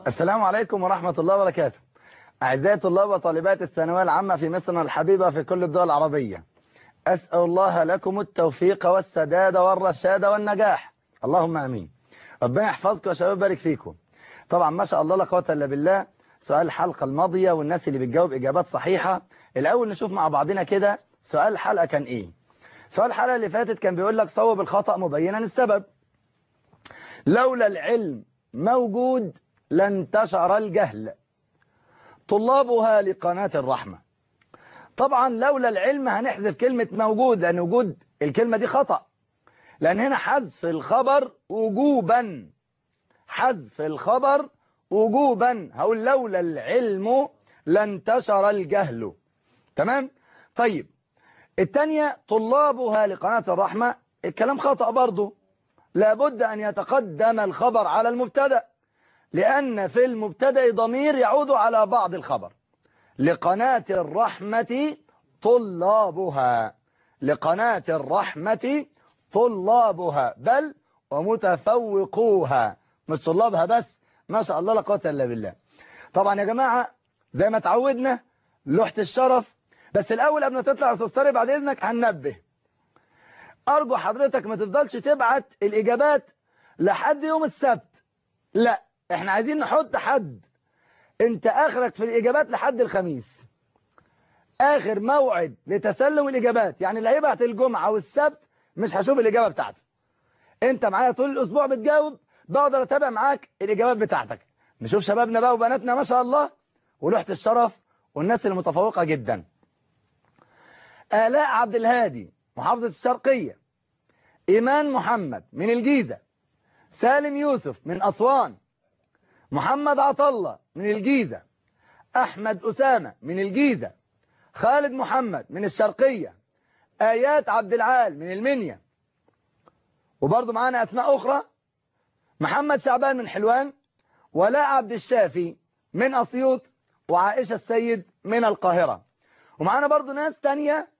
السلام عليكم ورحمة الله وبركاته أعزائي طلاب وطالبات الثانوية العامة في مصرنا الحبيبة في كل الدول العربية أسأل الله لكم التوفيق والسداد والرشاد والنجاح اللهم أمين ربنا يحفظكم يا شباب يبارك فيكم طبعا ما شاء الله لا قوه الا بالله سؤال الحلقة الماضية والناس اللي بتجاوب إجابات صحيحة الأول نشوف مع بعضنا كده سؤال الحلقة كان إيه سؤال الحلقة اللي فاتت كان بيقول لك صوب الخطأ مبينا السبب لولا العلم موجود لانتشر الجهل طلابها لقناة الرحمة طبعا لولا العلم هنحذف كلمة موجود لأن وجود الكلمة دي خطأ لأن هنا حذف الخبر وجوبا حذف الخبر وجوبا هقول لولا العلم لانتشر الجهل تمام طيب الثانية طلابها لقناة الرحمة الكلام خطأ برضه لابد أن يتقدم الخبر على المبتدا لأن في المبتدا ضمير يعود على بعض الخبر لقناة الرحمة طلابها لقناة الرحمة طلابها بل ومتفوقوها مش طلابها بس ما شاء الله لا قوه الا بالله طبعا يا جماعة زي ما تعودنا لوحة الشرف بس الأول قبل ما تطلع يا أستاذ طارق بعد إذنك هننبه أرجو حضرتك ما تفضلش تبعت الإجابات لحد يوم السبت لا احنا عايزين نحط حد انت آخرك في الإجابات لحد الخميس آخر موعد لتسلم الإجابات يعني اللي هيبعت الجمعة والسبت مش هشوف الإجابة بتاعته انت معايا طول الأسبوع بتجاوب بقدر أتابع معاك الإجابات بتاعتك نشوف شبابنا بقى وبناتنا ما شاء الله ولوحة الشرف والناس المتفوقة جدا آلاء عبد الهادي محافظة الشرقية إيمان محمد من الجيزة سالم يوسف من أسوان محمد عطلة من الجيزة أحمد أسامة من الجيزة خالد محمد من الشرقية آيات عبد العال من المنيا وبرضه معانا أسماء أخرى محمد شعبان من حلوان ولاء عبد الشافي من أسيوط وعائشة السيد من القاهرة ومعانا برضه ناس تانية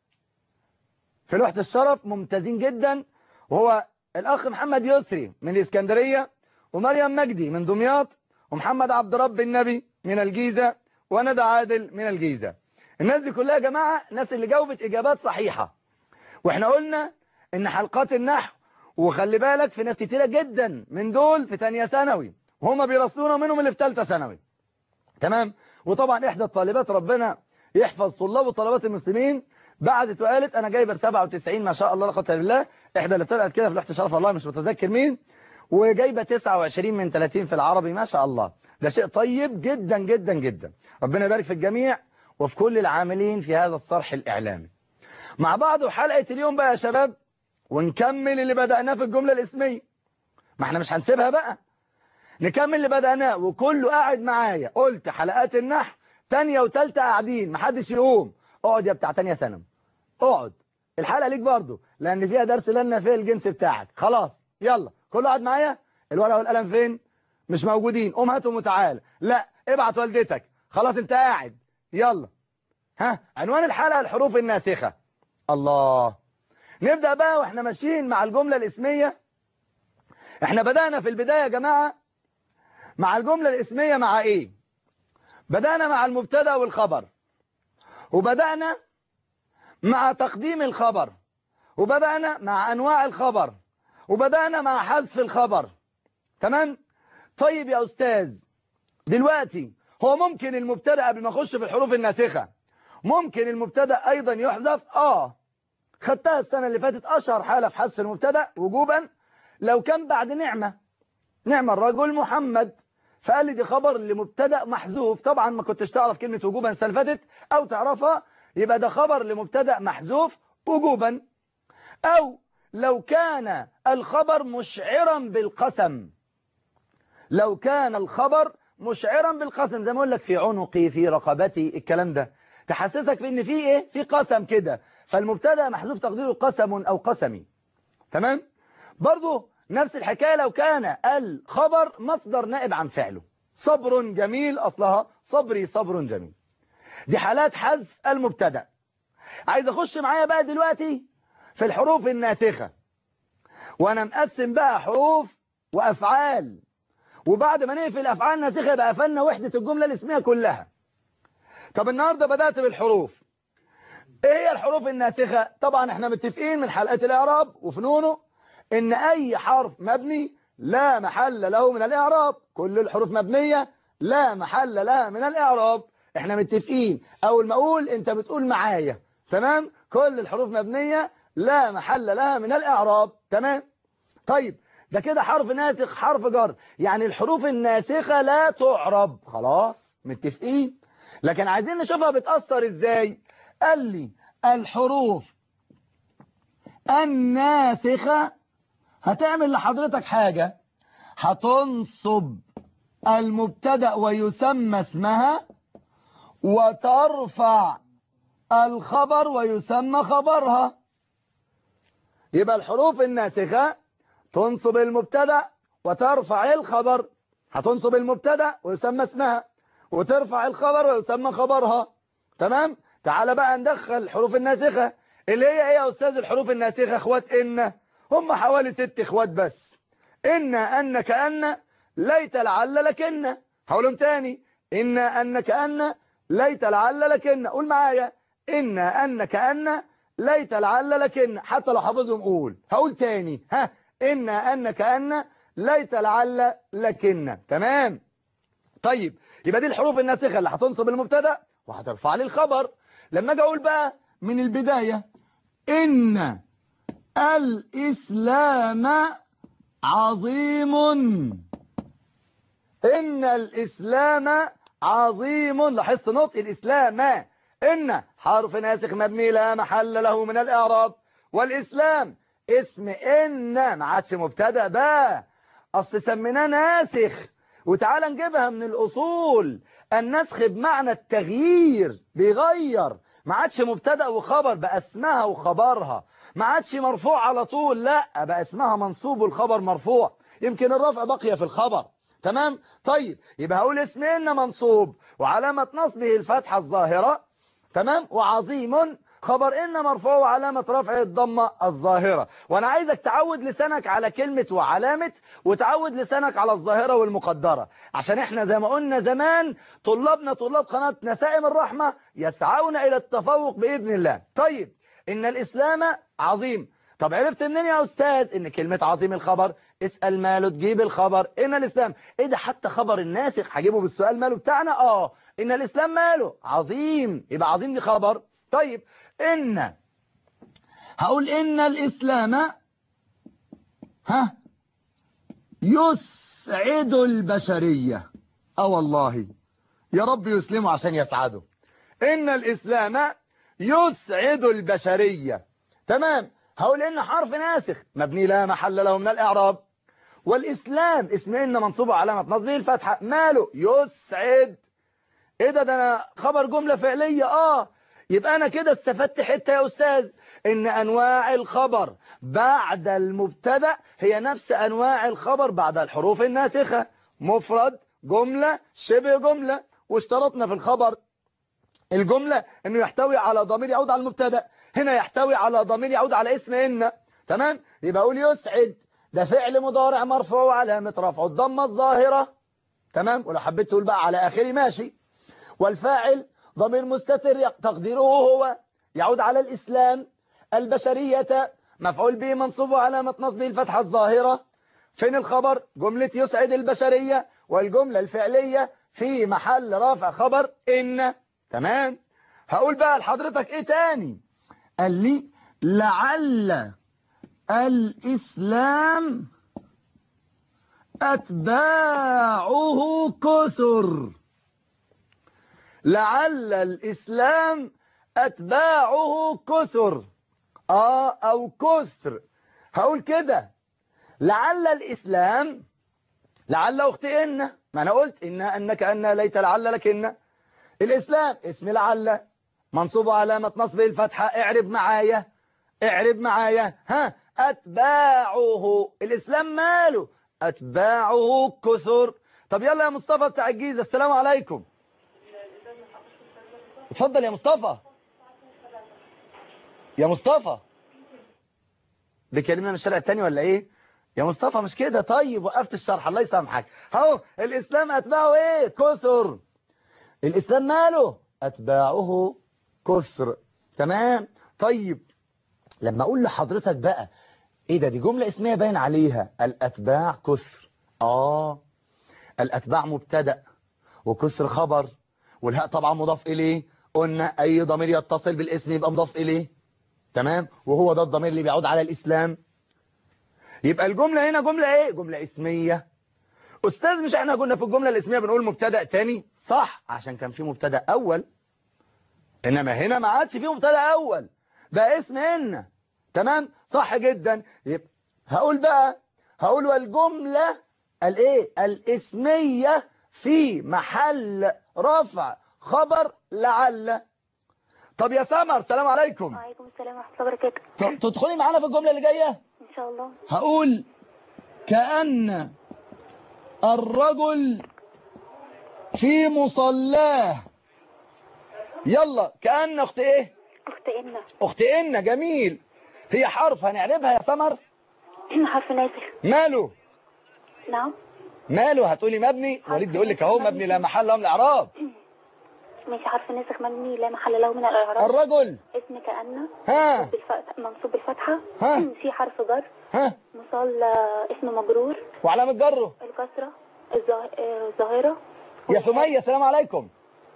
في لوحة الشرف ممتازين جدا وهو الأخ محمد يسري من الإسكندرية ومريم مجدي من دمياط ومحمد عبد رب النبي من الجيزة وندى عادل من الجيزة الناس دي كلها يا جماعة ناس اللي جاوبت إجابات صحيحة واحنا قلنا ان حلقات النحو وخلي بالك في ناس كتيرة جدا من دول في تانية ثانوي وهم بيرسلونا منهم اللي في ثالثه ثانوي تمام وطبعا احدى الطالبات ربنا يحفظ طلاب وطلبات المسلمين بعدت وقالت انا جايبه 97 ما شاء الله لا قوه الا بالله احدى اللي طلعت كده في لوحه شرف الله مش متذكر مين وجايبه 29 من 30 في العربي ما شاء الله ده شيء طيب جدا جدا جدا ربنا يبارك في الجميع وفي كل العاملين في هذا الصرح الإعلامي مع بعض حلقة اليوم بقى يا شباب ونكمل اللي بدأناه في الجملة الاسمية ما احنا مش هنسيبها بقى نكمل اللي بدأناه وكله قاعد معايا قلت حلقات النحو تانية وتالتة قاعدين محدش يقوم اقعد يا بتاع تانية ثانوي اقعد الحلقة ليك برضو لأن فيها درس لنا في الجنس بتاعك خلاص يلا كله قاعد معايا الورقة والقلم فين مش موجودين قوم هاتهم وتعالى لا ابعت والدتك خلاص انت قاعد يلا ها عنوان الحلقة الحروف الناسخة الله نبدأ بقى واحنا ماشيين مع الجملة الاسمية احنا بدأنا في البداية يا جماعة مع الجملة الاسمية مع ايه بدأنا مع المبتدا والخبر وبدأنا مع تقديم الخبر وبدأنا مع أنواع الخبر وبدأنا مع حذف الخبر تمام طيب يا أستاذ دلوقتي هو ممكن المبتدا قبل ما اخش في الحروف الناسخة ممكن المبتدا أيضا يحذف آه خدتها السنة اللي فاتت أشهر حالة في حذف المبتدا وجوبا لو كان بعد نعمة نعمة الرجل محمد فقال لي دي خبر لمبتدا محذوف طبعا ما كنتش تعرف كلمة وجوبا السنة اللي فاتت أو تعرفها يبقى ده خبر لمبتدا محذوف وجوبا أو لو كان الخبر مشعرا بالقسم لو كان الخبر مشعرا بالقسم زي ما اقول لك في عنقي في رقبتي الكلام ده تحسسك في ان في ايه في قسم كده فالمبتدا محذوف تقديره قسم او قسمي تمام برضو نفس الحكايه لو كان الخبر مصدر نائب عن فعله صبر جميل اصلها صبري صبر جميل دي حالات حذف المبتدا عايز اخش معايا بقى دلوقتي في الحروف الناسخه وانا مقسم بقى حروف وافعال وبعد ما نقفل الافعال الناسخه يبقى قفلنا وحده الجمله الاسميه كلها طب النهارده بدات بالحروف ايه هي الحروف الناسخه طبعا احنا متفقين من حلقات الاعراب وفنونه ان اي حرف مبني لا محل له من الاعراب كل الحروف مبنيه لا محل لها من الاعراب احنا متفقين اول ما اقول انت بتقول معايا تمام كل الحروف مبنيه لا محل لها من الاعراب تمام طيب ده كده حرف ناسخ حرف جر يعني الحروف الناسخة لا تعرب خلاص متفقين لكن عايزين نشوفها بتأثر ازاي قال لي الحروف الناسخة هتعمل لحضرتك حاجة هتنصب المبتدأ ويسمى اسمها وترفع الخبر ويسمى خبرها يبقى الحروف الناسخة تنصب المبتدا وترفع الخبر هتنصب المبتدا ويسمى اسمها وترفع الخبر ويسمى خبرها تمام تعال بقى ندخل الحروف الناسخة اللي هي ايه يا استاذ الحروف الناسخة اخوات ان هم حوالي ست اخوات بس ان ان كأن ليت لعل لكن هقولهم تاني ان ان كأن ليت لعل لكن قول معايا ان ان كأن ليت لعل لكن حتى لو حافظهم قول هقول تاني ها إن أن كأن ليت لعل لكن تمام طيب يبقى دي الحروف الناسخة اللي هتنصب المبتدا وهترفع لي الخبر لما اجي اقول بقى من البداية إن الإسلام عظيم إن الإسلام عظيم لاحظت نطق الإسلام إن حرف ناسخ مبني لا محل له من الإعراب والإسلام اسم إن ما عادش مبتدا بقى أصل سميناه ناسخ وتعالى نجيبها من الأصول النسخ بمعنى التغيير بيغير ما عادش مبتدا وخبر بقى اسمها وخبرها ما عادش مرفوع على طول لا بقى اسمها منصوب والخبر مرفوع يمكن الرفع بقي في الخبر تمام طيب يبقى هقول اسم إن منصوب وعلامة نصبه الفتحة الظاهرة تمام وعظيم خبر إن مرفوع وعلامة رفع الضمة الظاهرة وأنا عايزك تعود لسانك على كلمة وعلامة وتعود لسانك على الظاهرة والمقدرة عشان احنا زي ما قلنا زمان طلابنا طلاب قناة نسائم الرحمة يسعون إلى التفوق بإذن الله طيب إن الإسلام عظيم طب عرفت منين يا أستاذ إن كلمة عظيم الخبر اسأل ماله تجيب الخبر إن الإسلام إيه ده حتى خبر الناسخ هجيبه بالسؤال ماله بتاعنا آه إن الإسلام ماله عظيم يبقى عظيم دي خبر طيب إن هقول إن الإسلام ها يسعد البشرية اه والله يا رب يسلموا عشان يسعدوا إن الإسلام يسعد البشرية تمام هقول إن حرف ناسخ مبني لا محل له من الإعراب والإسلام اسم إن منصوبه علامة نصبه الفتحة ماله يسعد إيه ده ده أنا خبر جملة فعلية آه يبقى أنا كده استفدت حتة يا أستاذ إن أنواع الخبر بعد المبتدا هي نفس أنواع الخبر بعد الحروف الناسخة مفرد جملة شبه جملة واشترطنا في الخبر الجملة أنه يحتوي على ضمير يعود على المبتدا هنا يحتوي على ضمير يعود على اسم إن تمام يبقى أقول يسعد ده فعل مضارع مرفوع علامة رفعه الضمة الظاهرة تمام ولو حبيت تقول بقى على آخره ماشي والفاعل ضمير مستتر تقديره هو يعود على الإسلام البشرية مفعول به منصوب علامة نصبه الفتحة الظاهرة فين الخبر جملة يسعد البشرية والجملة الفعلية في محل رافع خبر إن تمام هقول بقى لحضرتك إيه تاني قال لي لعل الإسلام أتباعه كثر لعل الإسلام أتباعه كثر آه أو كثر هقول كده لعل الإسلام لعل أختي إن ما أنا قلت إن أنك أن ليت لعل لكن الإسلام اسم لعل منصوب علامة نصبه الفتحة اعرب معايا اعرب معايا ها أتباعه الإسلام ماله أتباعه كثر طب يلا يا مصطفى بتاع الجيزة السلام عليكم اتفضل يا مصطفى يا مصطفى بكلمنا من الشارع التاني ولا ايه يا مصطفى مش كده طيب وقفت الشرح الله يسامحك اهو الاسلام اتباعه ايه كثر الاسلام ماله اتباعه كثر تمام طيب لما اقول لحضرتك بقى ايه ده دي جملة اسمية باين عليها الاتباع كثر اه الاتباع مبتدأ وكثر خبر والهاء طبعا مضاف اليه قلنا اي ضمير يتصل بالاسم يبقى مضاف اليه تمام وهو ده الضمير اللي بيعود على الاسلام يبقى الجملة هنا جملة ايه جملة اسمية استاذ مش احنا كنا في الجملة الاسمية بنقول مبتدأ تاني صح عشان كان في مبتدأ اول انما هنا ما عادش فيه مبتدأ اول بقى اسم ان تمام صح جدا يبقى هقول بقى هقول والجملة الايه الاسمية في محل رفع خبر لعل طب يا سمر سلام عليكم وعليكم السلام ورحمة الله وبركاته ت- تدخلي معانا في الجملة اللي جاية إن شاء الله هقول كأن الرجل في مصلاه يلا كأن اخت ايه أخت إن اخت ان جميل هي حرف هنعربها يا سمر حرف ناسخ ماله نعم ماله هتقولي مبني وليد بيقول لك اهو مبني لا محل له من الاعراب ماشي حرف ناسخ مبني لا محل له من الإعراب الرجل اسم كأن ها بالفتح منصوب بالفتحة ها. في حرف جر ها مصال آه، اسم مجرور وعلامة جره الكسرة الظاه- آه، الظاهرة يا سمية السلام عليكم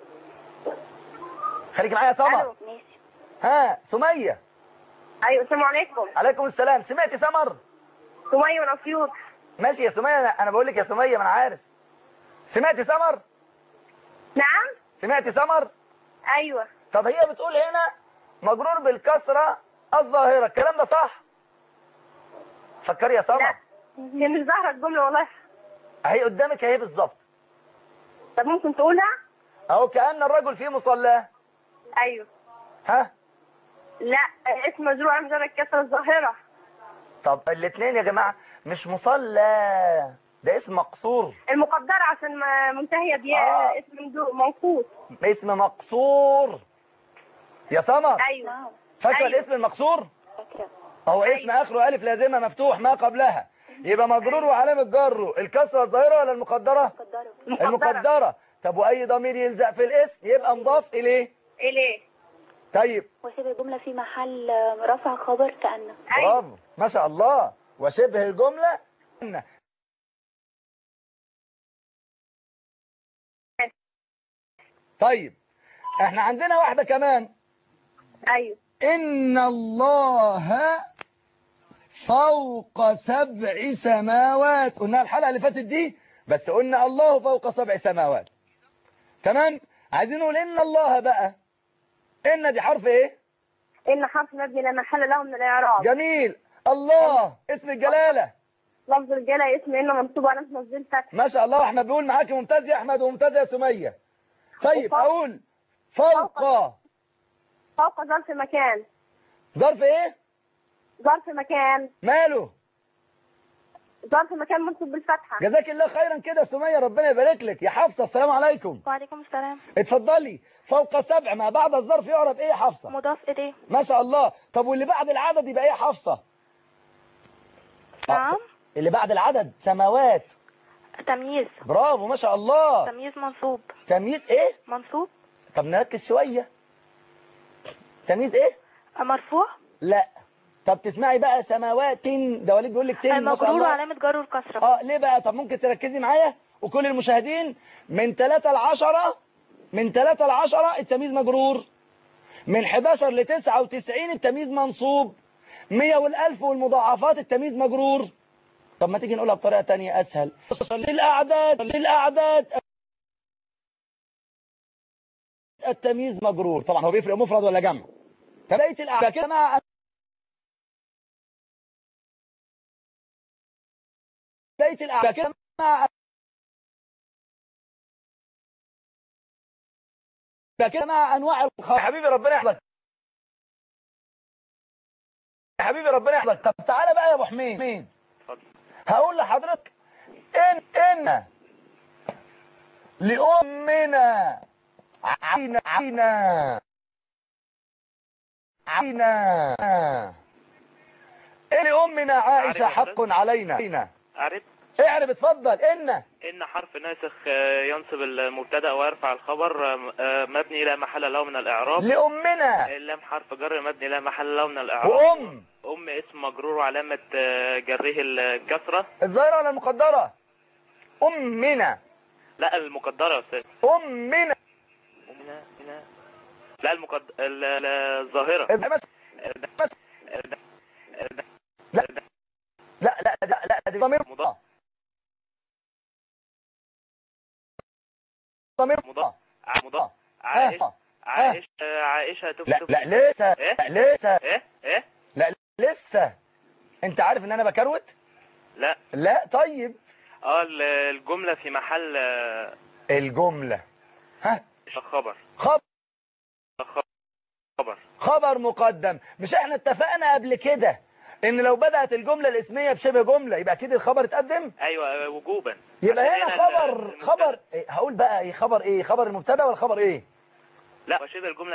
خليك معايا يا سمر ماشي ها سمية ايوه السلام عليكم عليكم السلام سمعتي سمر سمية من اسيوط ماشي يا سمية انا أنا بقول لك يا سمية ما انا عارف سمعتي سمر نعم سمعتي سمر ايوه طب هي بتقول هنا مجرور بالكسرة الظاهرة الكلام ده صح فكري يا سمر لا هي مش ظاهرة الجملة والله اهي قدامك اهي بالظبط طب ممكن تقولها اهو كأن الرجل في مصلاه ايوه ها لا اسم مجروع مجرد كسر الظاهرة طب الاثنين يا جماعة مش مصلى ده اسم مقصور المقدرة عشان ما- منتهية بياء آه. اسم ممدوح منقوص اسم مقصور يا سمر ايوه نعم فاكرة أيوة. الاسم المقصور فاكرة اهو اسم اخره الف لازمه مفتوح ما قبلها يبقى مجرور وعلامه جره الكسره الظاهره ولا المقدره قدروا المقدرة المقدره طب واي ضمير يلزق في الاسم يبقى مضاف اليه اليه طيب وشبه الجملة في محل آه، رفع خبر كأن ايوه برافو ما شاء الله وشبه الجمله إن. طيب احنا عندنا واحده كمان ايوه إن الله فوق سبع سماوات قلنا الحلقة اللي فاتت دي بس قلنا الله فوق سبع سماوات تمام عايزين نقول إن الله بقى إن دي حرف إيه ان حرف مبني لا محل له من الاعراب جميل الله اسم الجلالة لفظ الجلة اسم ان منصوب على اسم مسجد فتح ما شاء الله احمد بيقول معاك ممتاز يا أحمد وممتاز يا سمية طيب وفوق. أقول فوق فوق ظرف مكان ظرف إيه ظرف مكان ماله ظرف مكان منصوب بالفتحة جزاك الله خيرا كده يا سمية ربنا يبارك لك يا حفصة السلام عليكم وعليكم السلام اتفضلي فوق سبع ما بعد الظرف يعرف ايه يا حفصة مضاف إليه ما شاء الله طب واللي بعد العدد يبقى ايه يا حفصة نعم اللي بعد العدد سماوات تمييز برافو ما شاء الله تمييز منصوب تمييز ايه منصوب طب نركز شوية تمييز ايه مرفوع لا طب تسمعي بقى سماوات ده وليد بيقول لك تن ما شاء المجرور الله وعلامة جر الكسرة اه ليه بقى طب ممكن تركزي معايا وكل المشاهدين من 3 ل 10 من 3 ل 10 التمييز مجرور من 11 ل 99 التمييز منصوب 100 والألف والمضاعفات التمييز مجرور طب ما تيجي نقولها بطريقة تانية أسهل للأعداد للأعداد التمييز مجرور طبعا هو بيفرق مفرد ولا جمع فبقيت الأعداد كده مع بقيت الأعداد كده مع كده مع أنواع الخير يا حبيبي ربنا يحفظك يا حبيبي ربنا يحفظك طب تعالى بقى يا ابو حميد مين هقول لحضرتك ان ان لامنا عينا عينا عينا إيه لأمنا عائشة عارف يا حق علينا عرفت اعرف اتفضل إن إن حرف ناسخ آه، ينصب المبتدأ ويرفع الخبر آه، آه، مبني لا محل له من الإعراب لأمنا اللام حرف جر مبني لا محل له من الإعراب وأم أم اسم مجرور وعلامة آه، جره الكسرة الظاهرة ولا المقدرة أمنا لا المقدرة يا أستاذ أمنا أمنا هنا لا المقد... ال- ال- الظاهرة إذا مس- مس- لا لا لا لا لا دي ضمير مضاف. ضمير مضاف. ع- مضاف آه. عائشة عائشة عائشة لا تكتب لا لسه إيه؟ لا لسه إيه إيه لا لسه انت عارف ان انا بكروت لا لا طيب اه ال- الجملة في محل آه، الجملة ها خبر خبر خبر خبر مقدم مش احنا اتفقنا قبل كده ان لو بدأت الجملة الاسمية بشبه جملة يبقى اكيد الخبر اتقدم ايوه آه، وجوبا يبقى عشان هنا ال- خبر المبتدأ. خبر إيه هقول بقى ايه خبر ايه خبر المبتدا ولا خبر ايه لا وشبه الجملة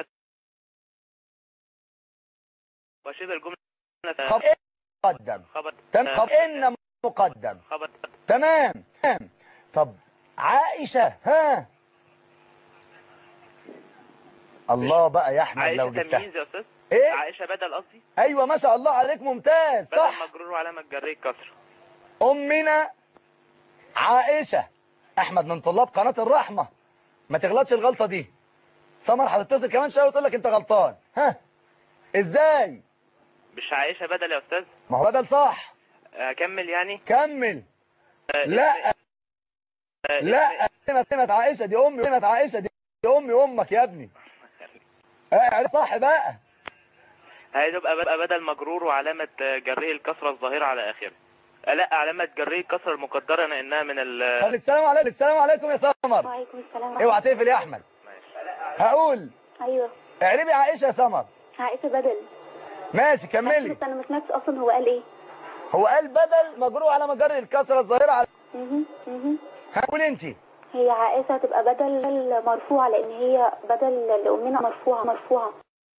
وشبه الجملة خبر ايه مقدم خبر تمام خبر ان مقدم خبر تمام تمام طب عائشة ها الله بقى يا احمد لو عائشة جبتها تمييز يا استاذ ايه عائشة بدل قصدي ايوه ما شاء الله عليك ممتاز بدل صح مجرور وعلامة جرية كسر امنا عائشة احمد من طلاب قناة الرحمة ما تغلطش الغلطة دي سمر هتتصل كمان شويه وتقول لك انت غلطان ها ازاي مش عائشة بدل يا استاذ ما هو بدل صح اكمل يعني كمل آه، لا آه، لا كلمة كلمة عائشة دي امي كلمة عائشة دي دي امي امك يا ابني اه صح بقى هتبقى بقى بدل مجرور وعلامة آه، جريه الكسرة الظاهرة على آخره آه، لا علامة جريه الكسرة المقدرة لأنها من ال طب السلام عليكم السلام عليكم يا سمر وعليكم السلام ورحمة اوعى تقفل يا احمد هقول ايوه اعربي عائشة يا سمر عائشة بدل ماشي كملي بس انا ما سمعتش اصلا هو قال ايه هو قال بدل مجروح على مجر الكسرة الظاهرة على مهم. مهم. هقول انت هي عائشة هتبقى بدل مرفوعة لان هي بدل لأمنا مرفوعة مرفوعة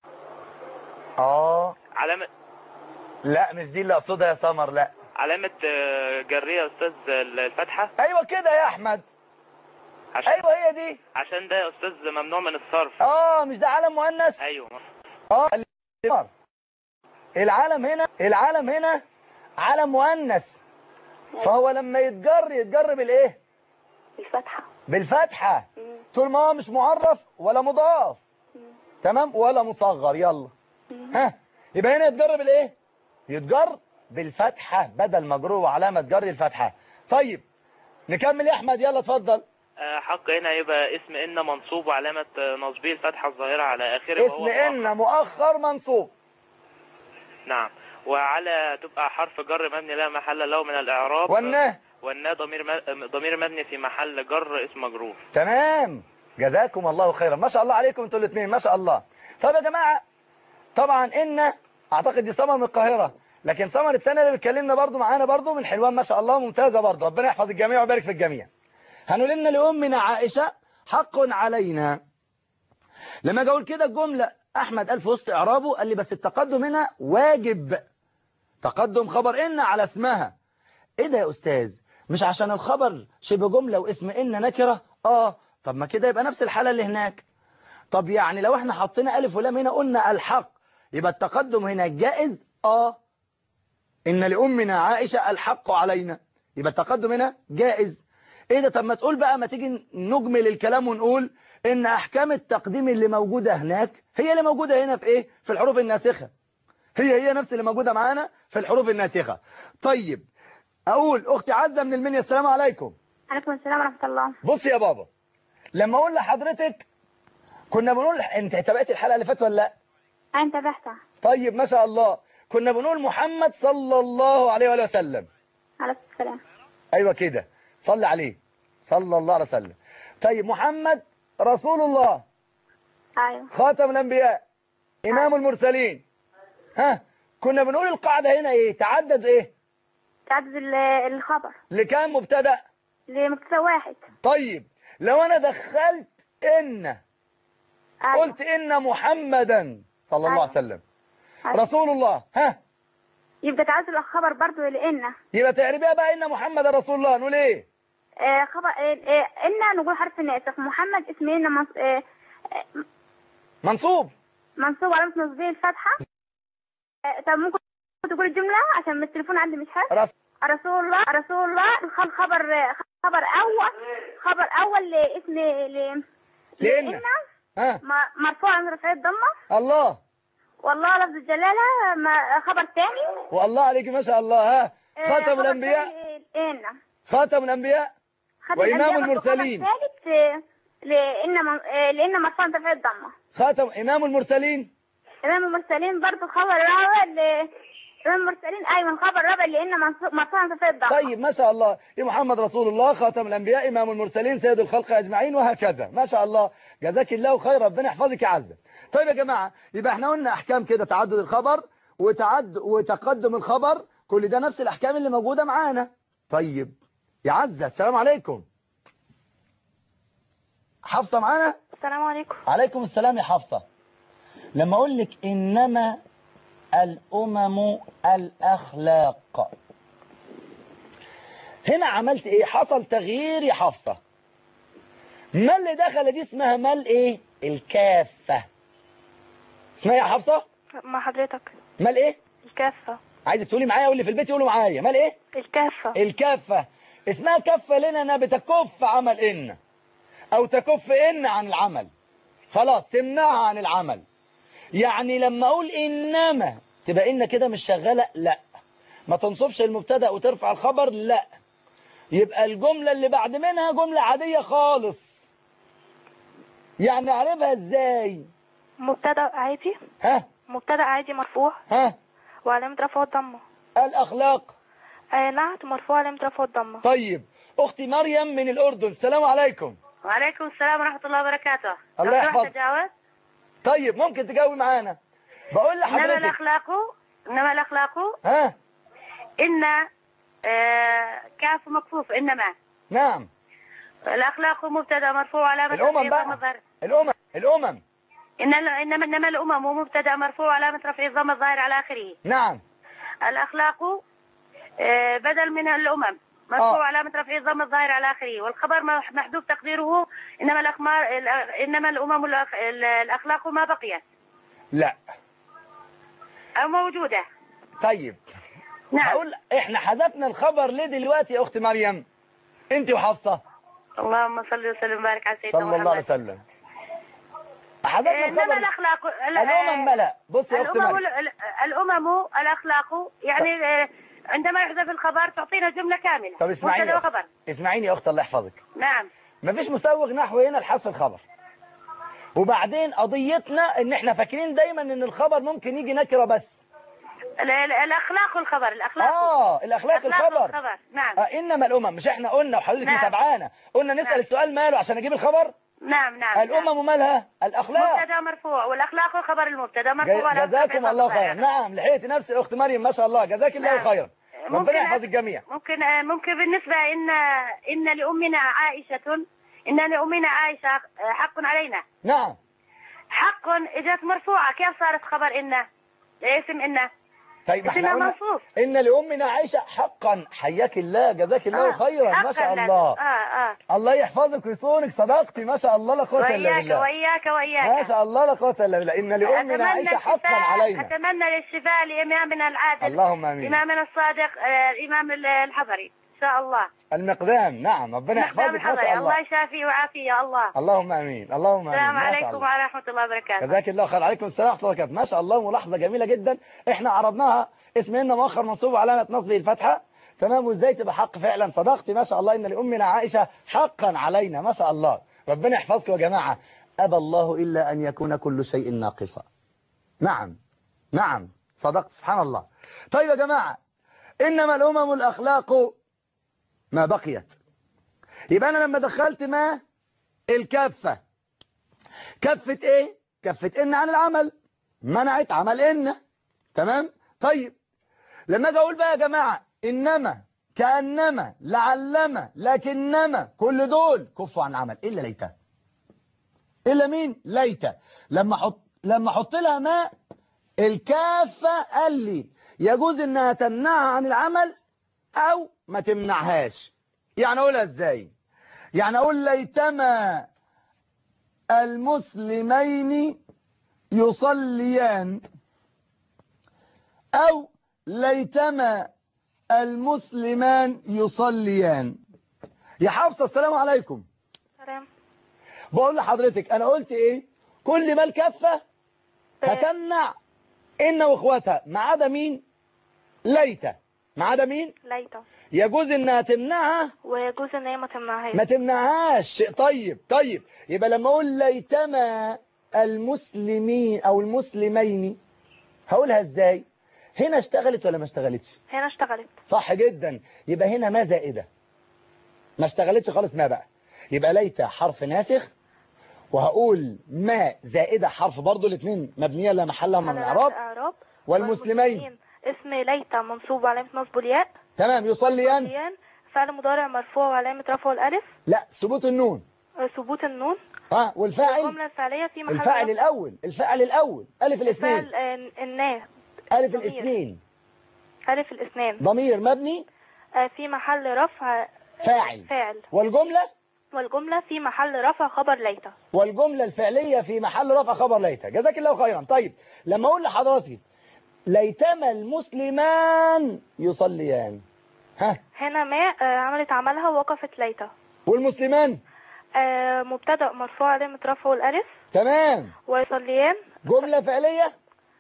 اه علامة لا مش دي اللي اقصدها يا سمر لا علامة آه، جريه يا أستاذ الفتحة ايوه كده يا احمد عشان ايوه هي دي عشان ده يا أستاذ ممنوع من الصرف اه مش ده علم مؤنث أيوه اه السمر. العالم هنا العالم هنا علم مؤنث فهو لما يتجر يتجر بالايه الفتحة بالفتحة مم. طول ما هو مش معرف ولا مضاف مم. تمام ولا مصغر يلا مم. ها يبقى هنا يتجر بالايه يتجر بالفتحة بدل مجرور وعلامة جر الفتحة طيب نكمل يا احمد يلا اتفضل آه، حق هنا يبقى اسم إن منصوب وعلامة آه، نصبه الفتحة الظاهرة على آخره اسم وهو ان مؤخر منصوب نعم وعلى تبقى حرف جر مبني لا محل له من الإعراب والنه والنا ضمير م- ضمير مبني في محل جر اسم مجرور تمام جزاكم الله خيرا ما شاء الله عليكم انتوا الاثنين ما شاء الله طب يا جماعة طبعا ان اعتقد دي سمر من القاهرة لكن سمر الثانية اللي بتكلمنا برضو معانا برضو من حلوان ما شاء الله ممتازة برضو ربنا يحفظ الجميع ويبارك في الجميع هنقول لنا لأمنا عائشة حق علينا لما اجي اقول كده الجملة احمد قال في وسط اعرابه قال لي بس التقدم هنا واجب تقدم خبر ان على اسمها ايه ده يا استاذ مش عشان الخبر شبه جملة واسم ان نكرة اه طب ما كده يبقى نفس الحالة اللي هناك طب يعني لو احنا حطينا الف ولام هنا قلنا الحق يبقى التقدم هنا جائز اه ان لامنا عائشة الحق علينا يبقى التقدم هنا جائز ايه ده طب ما تقول بقى ما تيجي نجمل الكلام ونقول ان احكام التقديم اللي موجودة هناك هي اللي موجودة هنا في ايه في الحروف الناسخة هي هي نفس اللي موجودة معانا في الحروف الناسخة طيب اقول اختي عزة من المنيا السلام عليكم عليكم السلام ورحمة الله بص يا بابا لما اقول لحضرتك كنا بنقول انت تابعت الحلقة اللي فاتت ولا لا أنا انتبهت طيب ما شاء الله كنا بنقول محمد صلى الله عليه وآله وسلم عليكم السلام ايوه كده صلى عليه صلى الله عليه وسلم طيب محمد رسول الله أيوه خاتم الانبياء امام المرسلين ها كنا بنقول القاعدة هنا ايه تعدد ايه تعدد ال- الخبر لكام مبتدا لمبتدا واحد طيب لو انا دخلت ان أيوه قلت ان محمدا صلى الله عليه وسلم أيوه. رسول الله ها يبقى تعدد الخبر برضو لان يبقى تعربيها بقى ان محمد رسول الله نقول ايه آه خبر آه آه ان نقول حرف الناسخ محمد اسم ان منص... آه آه منصوب منصوب علامة نصبه الفتحة آه طب ممكن تقول الجملة عشان التليفون عندي مش حلو رس... رسول الله رسول الله الخ- خبر خبر اول خبر اول لاسم ل لإن. لإن ها م- مرفوع عن رفعية الضمة الله والله لفظ الجلالة ما- خبر ثاني والله عليك ما شاء الله ها آه، خاتم خبر الانبياء ثاني إن خاتم الانبياء خاتم وإمام الأنبياء برضو المرسلين. خبر ثالث آه، لإن من- آه، لإن مرفوع عن رفعية الضمة خاتم امام المرسلين إمام المرسلين برضو خبر رابع ل إمام المرسلين أيوة خبر رابع لإن منصوب- مرفوع عن رفعية الضمة طيب ما شاء الله يا محمد رسول الله خاتم الانبياء امام المرسلين سيد الخلق اجمعين وهكذا ما شاء الله جزاك الله خير ربنا يحفظك يا عزه طيب يا جماعه يبقى احنا قلنا احكام كده تعدد الخبر وتعد وتقدم الخبر كل ده نفس الاحكام اللي موجوده معانا طيب يا عزه السلام عليكم حفصه معانا السلام عليكم عليكم السلام يا حفصة لما أقول لك إنما الأمم الأخلاق هنا عملت إيه حصل تغيير يا حفصة ما اللي دخل دي اسمها مال إيه الكافة اسمها إيه يا حفصة مع حضرتك مال إيه الكافة عايزك تقولي معايا واللي في البيت يقولوا معايا مال إيه الكافة الكافة اسمها كفة لنا أنا بتكف عمل إن أو تكف إن عن العمل خلاص تمنعها عن العمل يعني لما أقول إنما تبقى إن كده مش شغالة لا ما تنصبش المبتدأ وترفع الخبر لا يبقى الجملة اللي بعد منها جملة عادية خالص يعني نعرفها إزاي مبتدأ عادي ها مبتدأ عادي مرفوع ها وعلامة رفعه الضمة الأخلاق آه نعت مرفوع علامة رفعه الضمة طيب أختي مريم من الأردن السلام عليكم وعليكم السلام ورحمة الله وبركاته الله لو سمحت يحفظك. تجاوز طيب ممكن تجاوبي معانا بقول إنما لحضرتك الأخلاق إنما الأخلاق ها إن آه كاف مكفوف إنما نعم الأخلاق مبتدأ مرفوع علامة الأمم رفعه بقى ضم الظاهر. الأمم الأمم إن ال- إنما إنما الأمم مبتدأ مرفوع علامة رفع الضم الظاهر على آخره نعم الأخلاق آه، بدل من الأمم مرفوع آه. علامة رفع الضم الظاهر على آخره والخبر مح- محذوف تقديره إنما الأخمار الأ- إنما الأمم الأخ- ال- الأخلاق ما بقيت لا أو موجودة طيب نعم هقول احنا حذفنا الخبر ليه دلوقتي يا اخت مريم انت وحفصه اللهم صل وسلم وبارك على سيدنا صلى الله عليه محمد وسلم حذفنا آه، إنما الخبر الأخلاق ال- الامم آه، ملا بص يا اخت الأمم مريم ال- الأمم الأخلاق يعني آه، عندما يحذف الخبر تعطينا جملة كاملة طب اسمعيني مبتدأ يا أخت. وخبر اسمعيني يا اخت الله يحفظك نعم مفيش مسوغ نحو هنا لحذف الخبر وبعدين قضيتنا ان احنا فاكرين دايما ان الخبر ممكن يجي نكره بس ال- ال- الأخلاق الخبر الأخلاق اه الاخلاق الخبر الخبر نعم آه انما الامم مش احنا قلنا وحضرتك نعم. متابعانا قلنا نسال نعم. السؤال ماله عشان اجيب الخبر نعم نعم الامم مالها الاخلاق مبتدا مرفوع والاخلاق خبر المبتدا مرفوع على جزاكم رفع الله الضمير. خيرا نعم لحقتي نفس الاخت مريم ما شاء الله جزاك الله نعم. خيرا ربنا ممكن يحفظ الجميع ممكن آه، ممكن بالنسبه ان ان لامنا عائشه ان لامنا عائشه آه، حق علينا نعم حق اجت مرفوعه كيف صارت خبر ان اسم ان طيب ما احنا اسمها قلنا منصوب ان لامنا عائشه حقا حياك الله جزاك الله آه، خيرا ما حقاً شاء لازم. الله اه اه الله يحفظك ويصونك صدقتي ما شاء الله لا قوه الا وإياك بالله وإياك ما وإياك شاء الله لا قوه الا بالله ان لامنا أتمنى عائشه حقا الشفاء- علينا أتمنى للشفاء لإمامنا العادل اللهم امين إمامنا الصادق آه، الإمام الحضري إن شاء الله المقدام نعم ربنا مقدام يحفظك ما الحضري شاء الله الله يشافيه ويعافيه يا الله اللهم امين اللهم امين السلام ما شاء عليكم الله ورحمة الله وبركاته جزاك الله خير عليكم السلام ورحمه الله وبركاته ما شاء الله ملاحظه جميله جدا احنا عرضناها اسمنا مؤخر منصوب علامه نصبه الفتحه تمام وازاي تبقى حق فعلا صدقتي ما شاء الله ان لامنا عائشه حقا علينا ما شاء الله ربنا يحفظكم يا جماعه ابى الله الا ان يكون كل شيء ناقصا نعم نعم صدقت سبحان الله طيب يا جماعه انما الامم الاخلاق ما بقيت يبقى انا لما دخلت ما الكافه كفة ايه كفة ان عن العمل منعت عمل ان تمام طيب لما اجي اقول بقى يا جماعة انما كأنما لعلما لكنما كل دول كفوا عن العمل الا ليته الا مين ليته لما احط لما احط لها ما الكافة قال لي يجوز انها تمنعها عن العمل او ما تمنعهاش يعني اقولها ازاي يعني اقول ليتما المسلمين يصليان او ليتما المسلمان يصليان يا حفصة السلام عليكم سلام بقول لحضرتك انا قلت ايه كل ما الكفة هتمنع ان واخواتها ما عدا مين ليت ما عدا مين ليتا يجوز انها تمنعها ويجوز ان هي ما تمنعهاش ما تمنعهاش شيء طيب طيب يبقى لما اقول ليتما المسلمين او المسلمين هقولها ازاي هنا اشتغلت ولا ما اشتغلتش هنا اشتغلت صح جدا يبقى هنا ما زائدة ما اشتغلتش خالص ما بقى يبقى ليت حرف ناسخ وهقول ما زائدة حرف برضو الاثنين مبنية لا محل لها من على الاعراب اعراب والمسلمين اسم ليتا منصوب وعلامة نصب الياء تمام يصليان يصليان فعل مضارع مرفوع وعلامة رفعه الألف لا ثبوت النون ثبوت النون ها والفاعل الجملة الفعلية في محل الفاعل رفع. الأول الفاعل الأول ألف الاثنين الفعل آه، الناه ألف ضمير. الاثنين ألف الاثنان ضمير مبني آه، في محل رفع فاعل فاعل والجملة والجملة في محل رفع خبر ليتا والجملة الفعلية في محل رفع خبر ليت جزاك الله خيرا طيب لما أقول لحضرتك ليتما المسلمان يصليان ها هنا ما آه، عملت عملها ووقفت ليتا والمسلمان آه، مبتدأ مرفوع علامة رفعه الألف تمام ويصليان جملة فعلية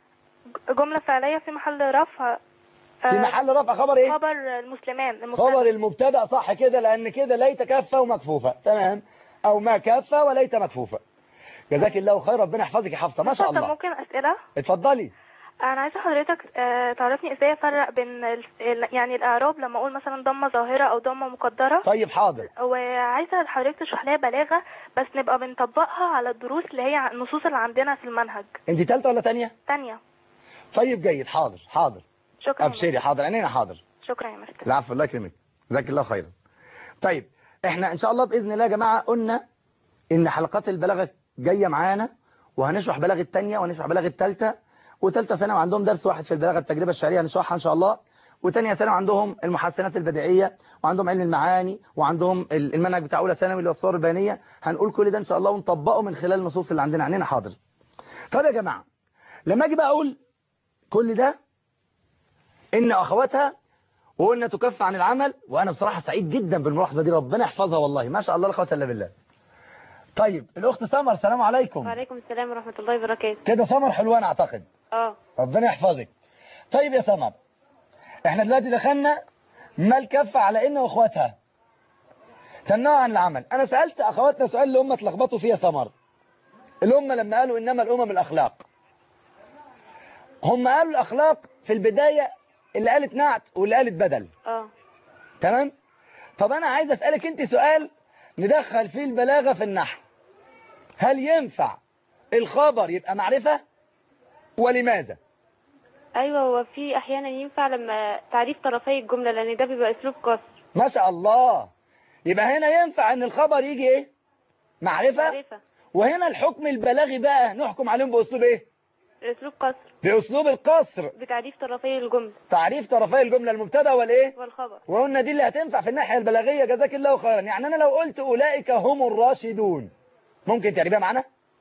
جملة فعلية في محل رفع في آه، محل رفع خبر ايه خبر المسلمان المبتدأ. خبر المبتدا صح كده لان كده ليت كافه ومكفوفه تمام او ما كافه وليت مكفوفه جزاك الله خير ربنا يحفظك يا حفصه ما شاء طب الله ممكن أسئلة اتفضلي انا عايزه حضرتك آه، تعرفني ازاي افرق بين ال- ال- يعني الاعراب لما اقول مثلا ضمه ظاهره او ضمه مقدره طيب حاضر وعايزه حضرتك تشرح لها بلاغه بس نبقى بنطبقها على الدروس اللي هي ع- النصوص اللي عندنا في المنهج انت ثالثه ولا ثانيه تانية طيب جيد حاضر حاضر شكرا يا ابشري حاضر عينينا حاضر مستر. شكرا يا مستر العفو الله يكرمك جزاك الله خيرا طيب احنا ان شاء الله باذن الله يا جماعه قلنا ان حلقات البلاغه جايه معانا وهنشرح بلاغه الثانيه وهنشرح بلاغه الثالثه وثالثه ثانوي عندهم درس واحد في البلاغه التجربه الشعريه هنشرحها ان شاء الله وثانيه ثانوي عندهم المحسنات البديعيه وعندهم علم المعاني وعندهم ال- المنهج بتاع اولى ثانوي اللي هو الصور البيانيه هنقول كل ده ان شاء الله ونطبقه من خلال النصوص اللي عندنا عننا حاضر طب يا جماعه لما اجي بقى اقول كل ده ان اخواتها وقلنا تكف عن العمل وانا بصراحة سعيد جدا بالملاحظة دي ربنا يحفظها والله ما شاء الله لا قوه الا بالله طيب الاخت سمر السلام عليكم وعليكم السلام ورحمه الله وبركاته كده سمر حلوان اعتقد اه ربنا يحفظك طيب يا سمر احنا دلوقتي دخلنا ما الكف على ان واخواتها تمنعوا عن العمل انا سألت اخواتنا سؤال اللي هم اتلخبطوا فيه يا سمر اللي هم لما قالوا انما الامم الاخلاق هم قالوا الاخلاق في البداية اللي قالت نعت واللي قالت بدل اه تمام طب انا عايز اسالك انت سؤال ندخل فيه البلاغه في النحو هل ينفع الخبر يبقى معرفه ولماذا ايوه هو في احيانا ينفع لما تعريف طرفي الجمله لان ده بيبقى اسلوب قصر ما شاء الله يبقى هنا ينفع ان الخبر يجي ايه معرفه معرفه وهنا الحكم البلاغي بقى نحكم عليهم باسلوب ايه اسلوب قصر باسلوب القصر بتعريف طرفي الجمله تعريف طرفي الجمله المبتدا والايه والخبر وقلنا دي اللي هتنفع في الناحيه البلاغيه جزاك الله خيرا يعني انا لو قلت اولئك هم الراشدون ممكن تعرفها معانا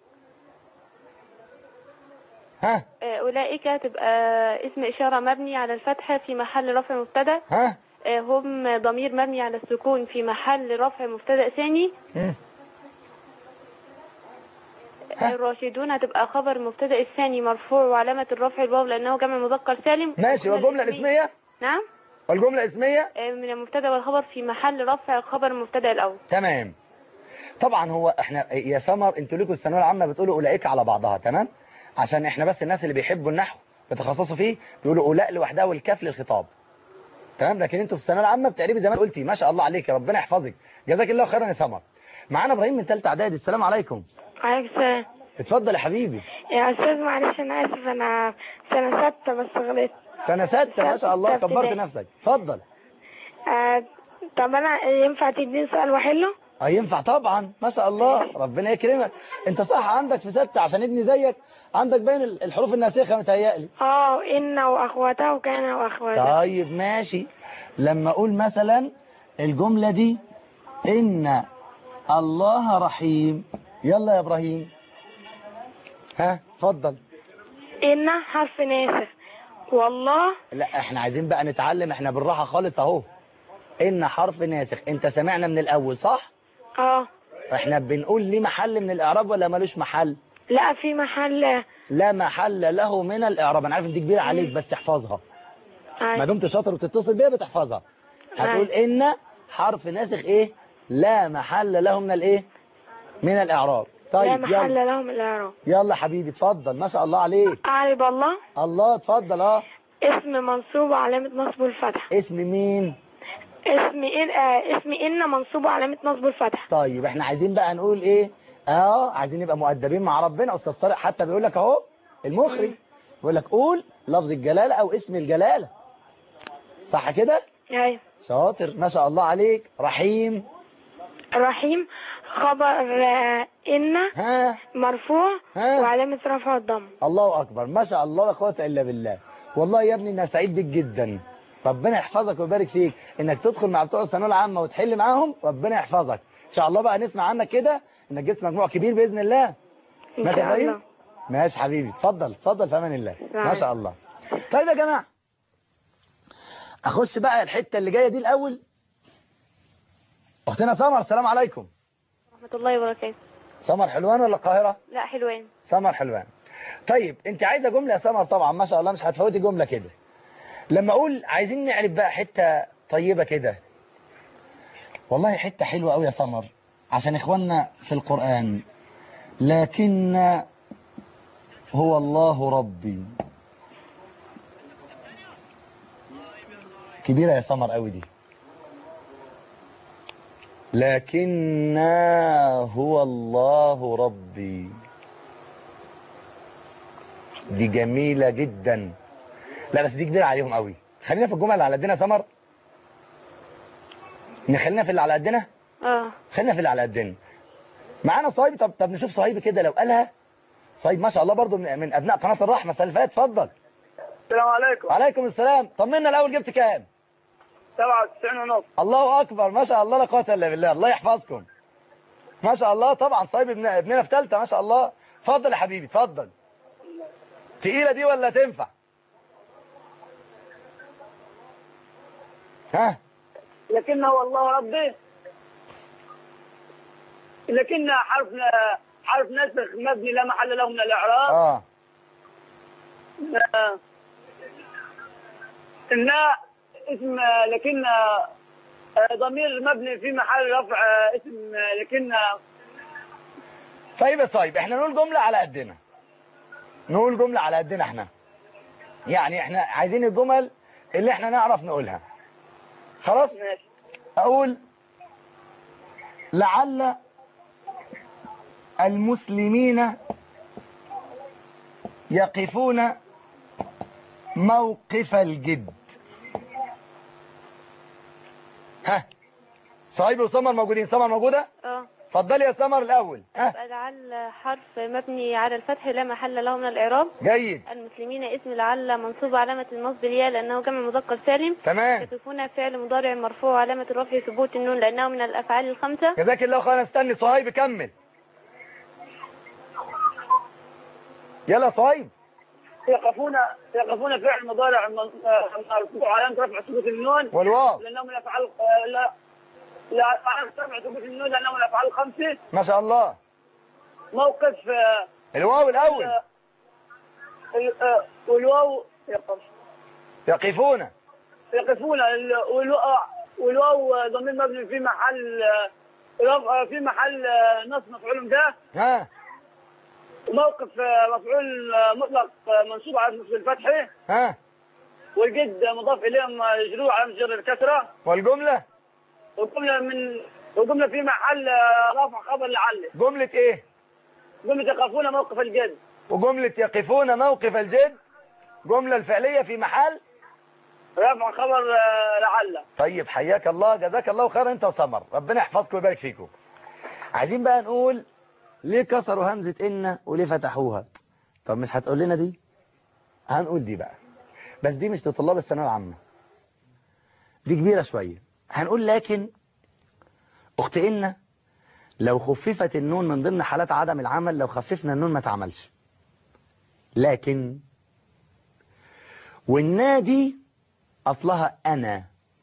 ها آه، أولئك تبقى اسم إشارة مبني على الفتحة في محل رفع مبتدأ ها آه، هم ضمير مبني على السكون في محل رفع مبتدأ ثاني مم. آه، الراشدون هتبقى خبر مبتدأ الثاني مرفوع وعلامة الرفع الواو لأنه جمع مذكر سالم ماشي والجملة الاسمية نعم والجملة الاسمية آه، من المبتدأ والخبر في محل رفع خبر المبتدأ الأول تمام طبعا هو احنا يا سمر انتوا لكم الثانويه العامه بتقولوا اولئك على بعضها تمام عشان احنا بس الناس اللي بيحبوا النحو بيتخصصوا فيه بيقولوا اولاء لوحدها والكاف للخطاب تمام لكن انتوا في الثانويه العامه بتعرفي زي ما قلتي ما شاء الله عليك ربنا يحفظك جزاك الله خيرا يا سمر معانا ابراهيم من ثالثه اعدادي السلام عليكم عليك السلام اتفضل يا حبيبي يا أستاذ معلش أنا آسف أنا سنة ستة بس غلطت سنه سته ما شاء الله ستة كبرت ابتدائي. نفسك اتفضل آه طب أنا ينفع تديني سؤال وأحله؟ اه ينفع طبعا ما شاء الله ربنا يكرمك انت صح عندك في ستة عشان ابني زيك عندك باين الحروف الناسخة متهيألي اه إن وأخواتها وكان وأخواتها طيب ماشي لما اقول مثلا الجملة دي ان الله رحيم يلا يا ابراهيم ها اتفضل إن حرف ناسخ والله لا احنا عايزين بقى نتعلم احنا بالراحة خالص اهو ان حرف ناسخ انت سمعنا من الاول صح اه احنا بنقول ليه محل من الاعراب ولا ملوش محل لا في محل لا محل له من الاعراب انا عارف ان دي كبيره عليك بس احفظها ما أيوة. دمت شاطر وتتصل بيها بتحفظها هتقول ان حرف ناسخ ايه لا محل له من الايه من الاعراب لا طيب محل يلا لهم الإعراب يلا حبيبي اتفضل ما شاء الله عليك أعرب الله الله اتفضل اه اسم منصوب وعلامة نصب الفتح اسم مين اسم إن آه اسم إن منصوب وعلامة نصب الفتح طيب احنا عايزين بقى نقول ايه اه عايزين نبقى مؤدبين مع ربنا استاذ طارق حتى بيقول لك اهو المخرج بيقول لك قول لفظ الجلاله او اسم الجلاله صح كده أيوة شاطر ما شاء الله عليك رحيم رحيم خبر آه إن ها مرفوع ها. وعلامة رفع الضم الله اكبر ما شاء الله لا قوه الا بالله والله يا ابني انا سعيد بيك جدا ربنا يحفظك ويبارك فيك انك تدخل مع بتوع الثانويه العامه وتحل معاهم ربنا يحفظك ان شاء الله بقى نسمع عنك كده انك جبت مجموع كبير باذن الله إن ماشي يا شاء ابراهيم الله ماشي حبيبي اتفضل اتفضل في امان الله ما نعم. شاء الله طيب يا جماعه اخش بقى الحته اللي جايه دي الاول اختنا سمر السلام عليكم ورحمة الله وبركاته سمر حلوان ولا القاهره لا حلوين سمر حلوان طيب انت عايزه جمله يا سمر طبعا ما شاء الله مش هتفوتي جمله كده لما اقول عايزين نعرف بقى حته طيبه كده والله حته حلوه قوي يا سمر عشان اخواننا في القران لكن هو الله ربي كبيره يا سمر قوي دي لكن هو الله ربي دي جميلة جدا لا بس دي كبيرة عليهم قوي خلينا في الجمل اللي على قدنا سمر نخلينا في اللي على قدنا اه خلينا في اللي على قدنا معانا صهيب طب طب نشوف صهيب كده لو قالها صهيب ما شاء الله برضو من, من ابناء قناة الرحمة السنة اللي فاتت اتفضل السلام عليكم وعليكم السلام طمنا الاول جبت كام 97 ونص الله اكبر ما شاء الله لا قوه الا بالله الله يحفظكم ما شاء الله طبعا صايب ابن ابننا في ثالثه ما شاء الله اتفضل يا حبيبي اتفضل تقيله دي ولا تنفع ها لكنه والله ربي لكن حرف حرف نسخ مبني لا محل له من الاعراب اه آه. إن اسم لكن آه، ضمير مبني في محل رفع آه، اسم آه، لكن طيب يا صايب احنا نقول جمله على قدنا نقول جمله على قدنا احنا يعني احنا عايزين الجمل اللي احنا نعرف نقولها خلاص ماشي أقول لعل المسلمين يقفون موقف الجد ها صهيب وسمر موجودين سمر موجودة اه اتفضلي يا سمر الأول ها يبقى لعل حرف مبني على الفتح لا محل له من الإعراب جيد المسلمين اسم لعل منصوب علامة النصب الياء لأنه جمع مذكر سالم تمام يقفون فعل مضارع مرفوع علامة الرفع ثبوت النون لأنه من الأفعال الخمسة جزاك الله خيرا استني صهيب كمل يلا صهيب يقفون يقفون فعل مضارع من- آه، مرفوع علامة رفع ثبوت النون والواو لأنه من الأفعال آه، لا لا علامة رفع ثبوت النون لأنه من الأفعال الخمسة ما شاء الله موقف آه، الواو الأول آه، ال- آه، والواو يقف يقفون يقفون ال- والواو والواو ضمير مبني في محل آه، رفع- في محل آه، نصب مفعول به ها وموقف آه، مفعول آه، مطلق آه، منصوب على نصب الفتح ها والجد مضاف اليه مجرور على جر الكسره والجملة والجمله من والجمله في محل آه، رفع خبر لعل جملة ايه جمله يخافون موقف الجد وجملة يقفون موقف الجد جملة الفعلية في محل رفع خبر آه، لعل طيب حياك الله جزاك الله خيرا انت وسمر ربنا يحفظكم ويبارك فيكم عايزين بقى نقول ليه كسروا همزة إن وليه فتحوها طب مش هتقول لنا دي هنقول دي بقى بس دي مش لطلاب الثانويه العامة دي كبيرة شوية هنقول لكن أخت إن لو خففت النون من ضمن حالات عدم العمل لو خففنا النون ما تعملش لكن والنادي أصلها أنا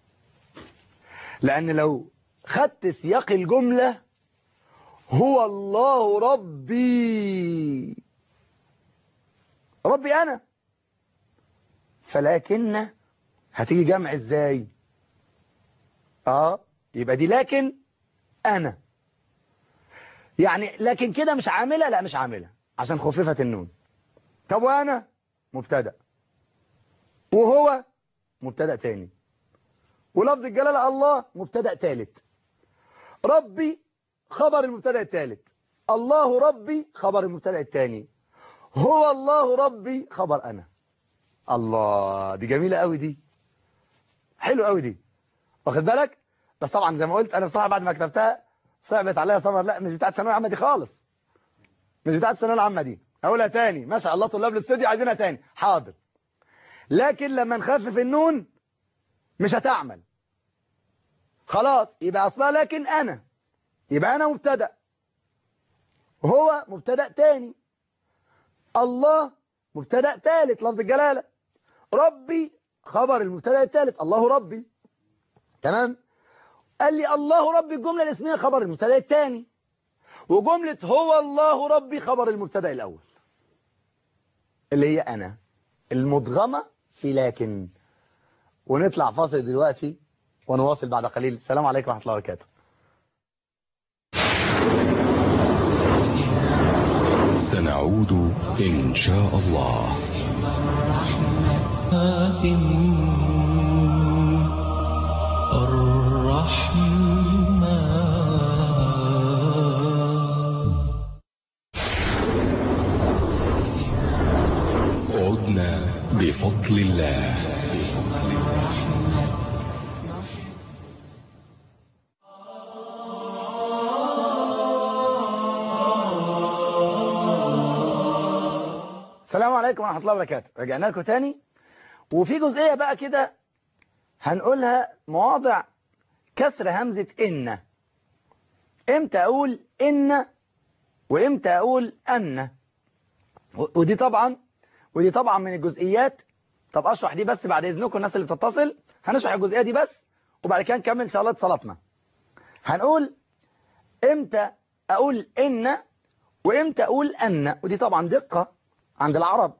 لأن لو خدت سياق الجملة هو الله ربي ربي أنا فلكن هتيجي جمع ازاي اه يبقى دي لكن أنا يعني لكن كده مش عاملة لا مش عاملة عشان خففت النون طب وأنا مبتدأ وهو مبتدأ تاني ولفظ الجلالة الله مبتدأ تالت ربي خبر المبتدأ التالت الله ربي خبر المبتدأ التاني هو الله ربي خبر أنا الله دي جميلة قوي دي حلو قوي دي واخد بالك بس طبعا زي ما قلت أنا بصراحة بعد ما كتبتها صعبت عليا سمر لا مش بتاعت الثانويه العامه دي خالص مش بتاعت الثانويه العامه دي هقولها تاني ما شاء الله طلاب الاستوديو عايزينها تاني حاضر لكن لما نخفف النون مش هتعمل خلاص يبقى اصلها لكن انا يبقى انا مبتدا هو مبتدا تاني الله مبتدا ثالث لفظ الجلاله ربي خبر المبتدا الثالث الله ربي تمام قال لي الله ربي الجملة الاسمية خبر المبتدا الثاني وجملة هو الله ربي خبر المبتدا الأول اللي هي أنا المضغمة في لكن ونطلع فاصل دلوقتي ونواصل بعد قليل السلام عليكم ورحمة الله وبركاته سنعود إن شاء الله الرحمن عدنا بفضل الله السلام عليكم ورحمة الله وبركاته رجعنا لكم تاني وفي جزئية بقى كده هنقولها مواضع كسر همزة إن إمتى أقول إن وإمتى أقول أن و- ودي طبعا ودي طبعا من الجزئيات طب أشرح دي بس بعد إذنكم الناس اللي بتتصل هنشرح الجزئية دي بس وبعد كده نكمل إن شاء الله اتصالاتنا هنقول إمتى أقول إن وإمتى أقول أن ودي طبعا دقة عند العرب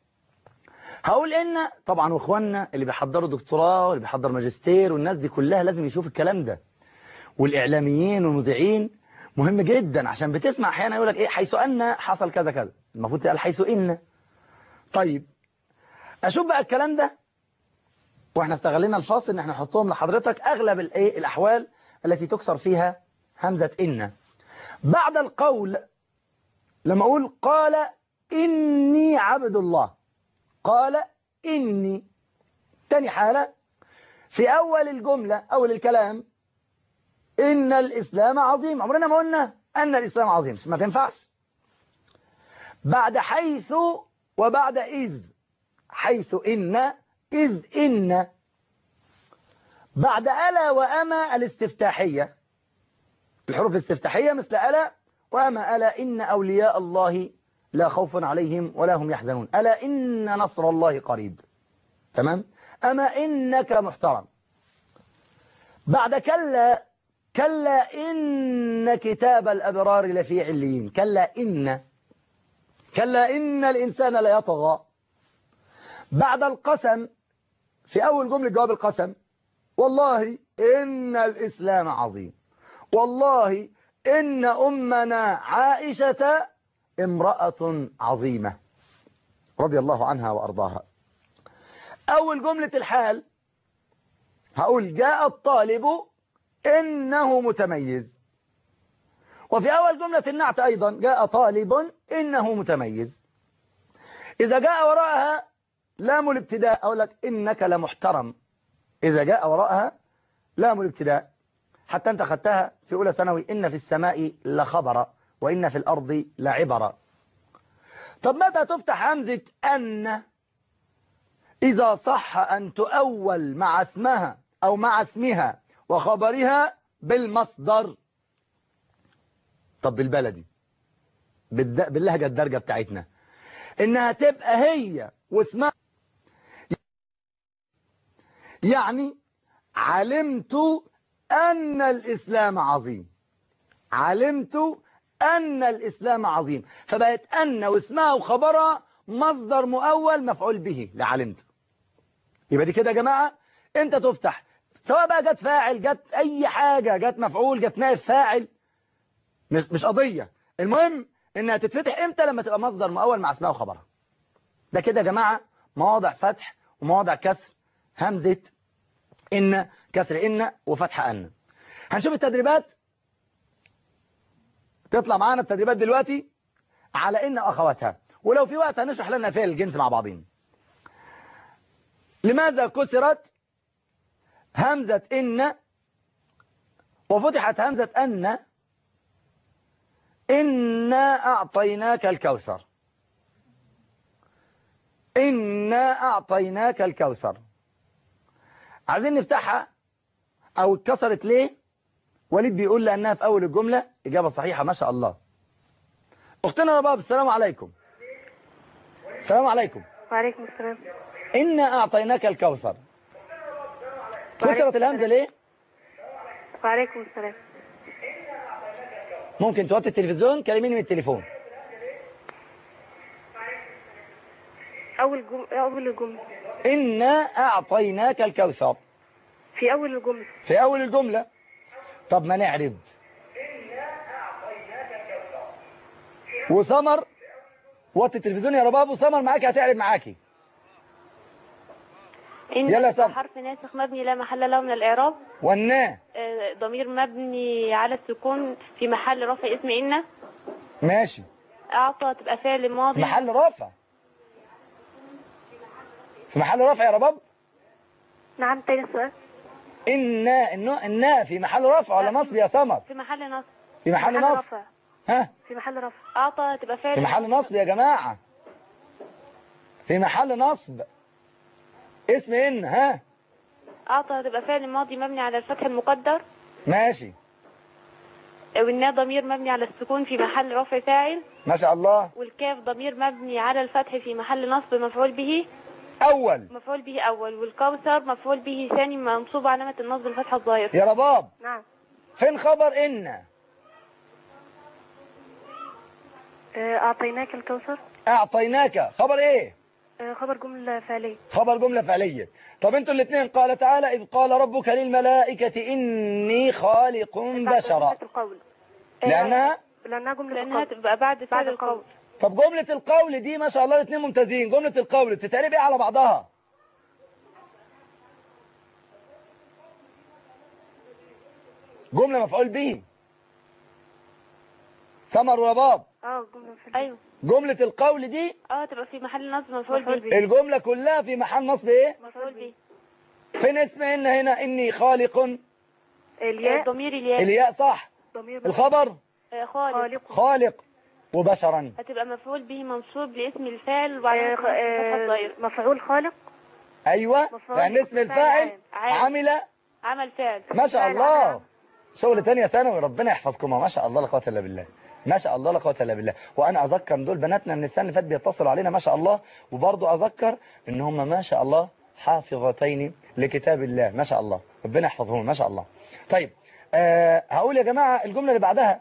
هقول إن طبعا واخواننا اللي بيحضروا دكتوراه واللي بيحضر ماجستير والناس دي كلها لازم يشوف الكلام ده والإعلاميين والمذيعين مهم جدا عشان بتسمع أحيانا يقول لك إيه حيث أن حصل كذا كذا المفروض تقال حيث إن طيب أشوف بقى الكلام ده وإحنا استغلينا الفاصل إن إحنا نحطهم لحضرتك أغلب الإيه الأحوال التي تكسر فيها همزة إن بعد القول لما أقول قال إني عبد الله قال إني تاني حالة في أول الجملة أول الكلام إن الإسلام عظيم عمرنا ما قلنا أن الإسلام عظيم ما تنفعش بعد حيث وبعد إذ حيث إن إذ إن بعد ألا وأما الاستفتاحية الحروف الاستفتاحية مثل ألا وأما ألا إن أولياء الله لا خوف عليهم ولا هم يحزنون ألا إن نصر الله قريب تمام أما إنك محترم بعد كلا كلا إن كتاب الأبرار لفي عليين كلا إن كلا إن الإنسان لا يطغى بعد القسم في أول جملة جواب القسم والله إن الإسلام عظيم والله إن أمنا عائشة امرأة عظيمة رضي الله عنها وأرضاها أول جملة الحال هقول جاء الطالب إنه متميز وفي أول جملة النعت أيضا جاء طالب إنه متميز إذا جاء وراءها لام الابتداء أقول لك إنك لمحترم إذا جاء وراءها لام الابتداء حتى انت خدتها في اولى ثانوي ان في السماء لخبر وان في الارض لعبر طب متى تفتح همزة ان اذا صح ان تؤول مع اسمها او مع اسمها وخبرها بالمصدر طب بالبلدي بالد... باللهجة الدرجة بتاعتنا انها تبقى هي واسمها يعني علمت أن الإسلام عظيم علمت أن الإسلام عظيم فبقت أن واسمها وخبرها مصدر مؤول مفعول به لعلمت يبقى دي كده يا جماعة انت تفتح سواء بقى جت فاعل جت أي حاجة جت مفعول جت نائب فاعل مش, مش قضية المهم انها تتفتح امتى لما تبقى مصدر مؤول مع اسمها وخبرها ده كده يا جماعة مواضع فتح ومواضع كسر همزة إن كسر إن وفتح أن هنشوف التدريبات تطلع معانا التدريبات دلوقتي على إن أخواتها ولو في وقت هنشرح لنا فيها الجنس مع بعضين لماذا كسرت همزة إن وفتحت همزة أن إنا أعطيناك الكوثر إنا أعطيناك الكوثر عايزين نفتحها أو اتكسرت ليه وليد بيقول لأنها في أول الجملة إجابة صحيحة ما شاء الله أختنا رباب السلام عليكم السلام عليكم وعليكم السلام إنا أعطيناك الكوثر كسرت الهمزة ليه وعليكم السلام ممكن توطي التلفزيون كلميني من التليفون أول جم... أول الجملة إنا أعطيناك الكوثر في أول الجملة في أول الجملة طب ما نعرب وسمر وطي التلفزيون يا رباب وسمر معاكي هتعرب معاكي إن يلا يا سام. حرف ناسخ مبني لا محل له من الإعراب والنا آه، ضمير مبني على السكون في محل رفع اسم إن ماشي أعطى تبقى فعل في ماضي محل رفع في محل رفع يا رباب نعم تاني السؤال إنا إنه إنا في محل رفع ولا نصب يا سمر في محل نصب في محل نصب رفع ها في محل رفع أعطى تبقى فعل في محل نصب يا جماعة في محل نصب اسم إن ها أعطى تبقى فعل ماضي مبني على الفتح المقدر ماشي والنا ضمير مبني على السكون في محل رفع فاعل ما شاء الله والكاف ضمير مبني على الفتح في محل نصب مفعول به أول مفعول به أول والكوثر مفعول به ثاني منصوب علامة النصب الفتحة الظاهرة يا رباب نعم فين خبر إن آه، أعطيناك الكوثر أعطيناك خبر إيه آه، خبر جملة فعلية خبر جملة فعلية طب انتوا الاثنين قال تعالى إذ قال ربك للملائكة إني خالق بعد بشرا جملة القول آه، لأنها لأنها جملة لأنها القول تبقى بعد بعد فعل القول القول طب جملة القول دي ما شاء الله الاثنين ممتازين جملة القول بتتقلب ايه على بعضها جملة مفعول به ثمر ورباب اه جملة فعلية أيوه جملة القول دي اه تبقى في محل نصب مفعول مفعول به به. الجملة كلها في محل نصب ايه مفعول به فين اسم ان هنا اني خالق الياء ضمير الياء الياء صح ضمير الخبر آه، خالق خالق خالق وبشرا هتبقى مفعول به منصوب لاسم الفاعل وبعدين آه، الفتحة آه، الظاهرة مفعول خالق ايوه مفعول لان اسم فاعل الفاعل عام. عمل عمل فعل ما شاء فعل الله عمل. شغل تانية ثانوي ربنا يحفظكم ما شاء الله لا قوه الا بالله ما شاء الله لا قوه الا بالله وانا اذكر إن دول بناتنا من السنه اللي فاتت بيتصلوا علينا ما شاء الله وبرضه اذكر ان هم ما شاء الله حافظتين لكتاب الله ما شاء الله ربنا يحفظهم ما شاء الله طيب أه هقول يا جماعه الجمله اللي بعدها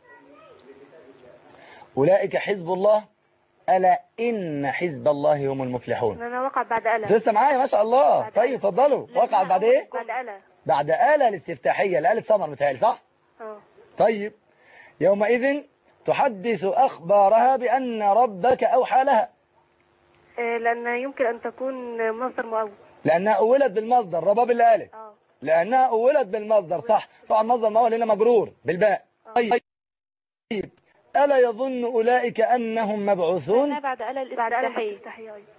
اولئك حزب الله الا ان حزب الله هم المفلحون لأنها وقعت بعد ألا لسه معايا ما شاء الله بعد طيب اتفضلوا وقعت بعد ايه بعد ألا بعد آلة الاستفتاحية الآلة سمر متهيألي صح اه طيب يومئذ تحدث أخبارها بأن ربك أوحى لها آه، لأن يمكن أن تكون مصدر مؤول لأنها أولت بالمصدر رباب اللي قالت اه لأنها أولت بالمصدر صح طبعا مصدر مؤول هنا مجرور بالباء طيب طيب ألا يظن أولئك أنهم مبعوثون لأنها بعد ألا بعد ألا الاستفتاحية الاستفتاحية أيوة.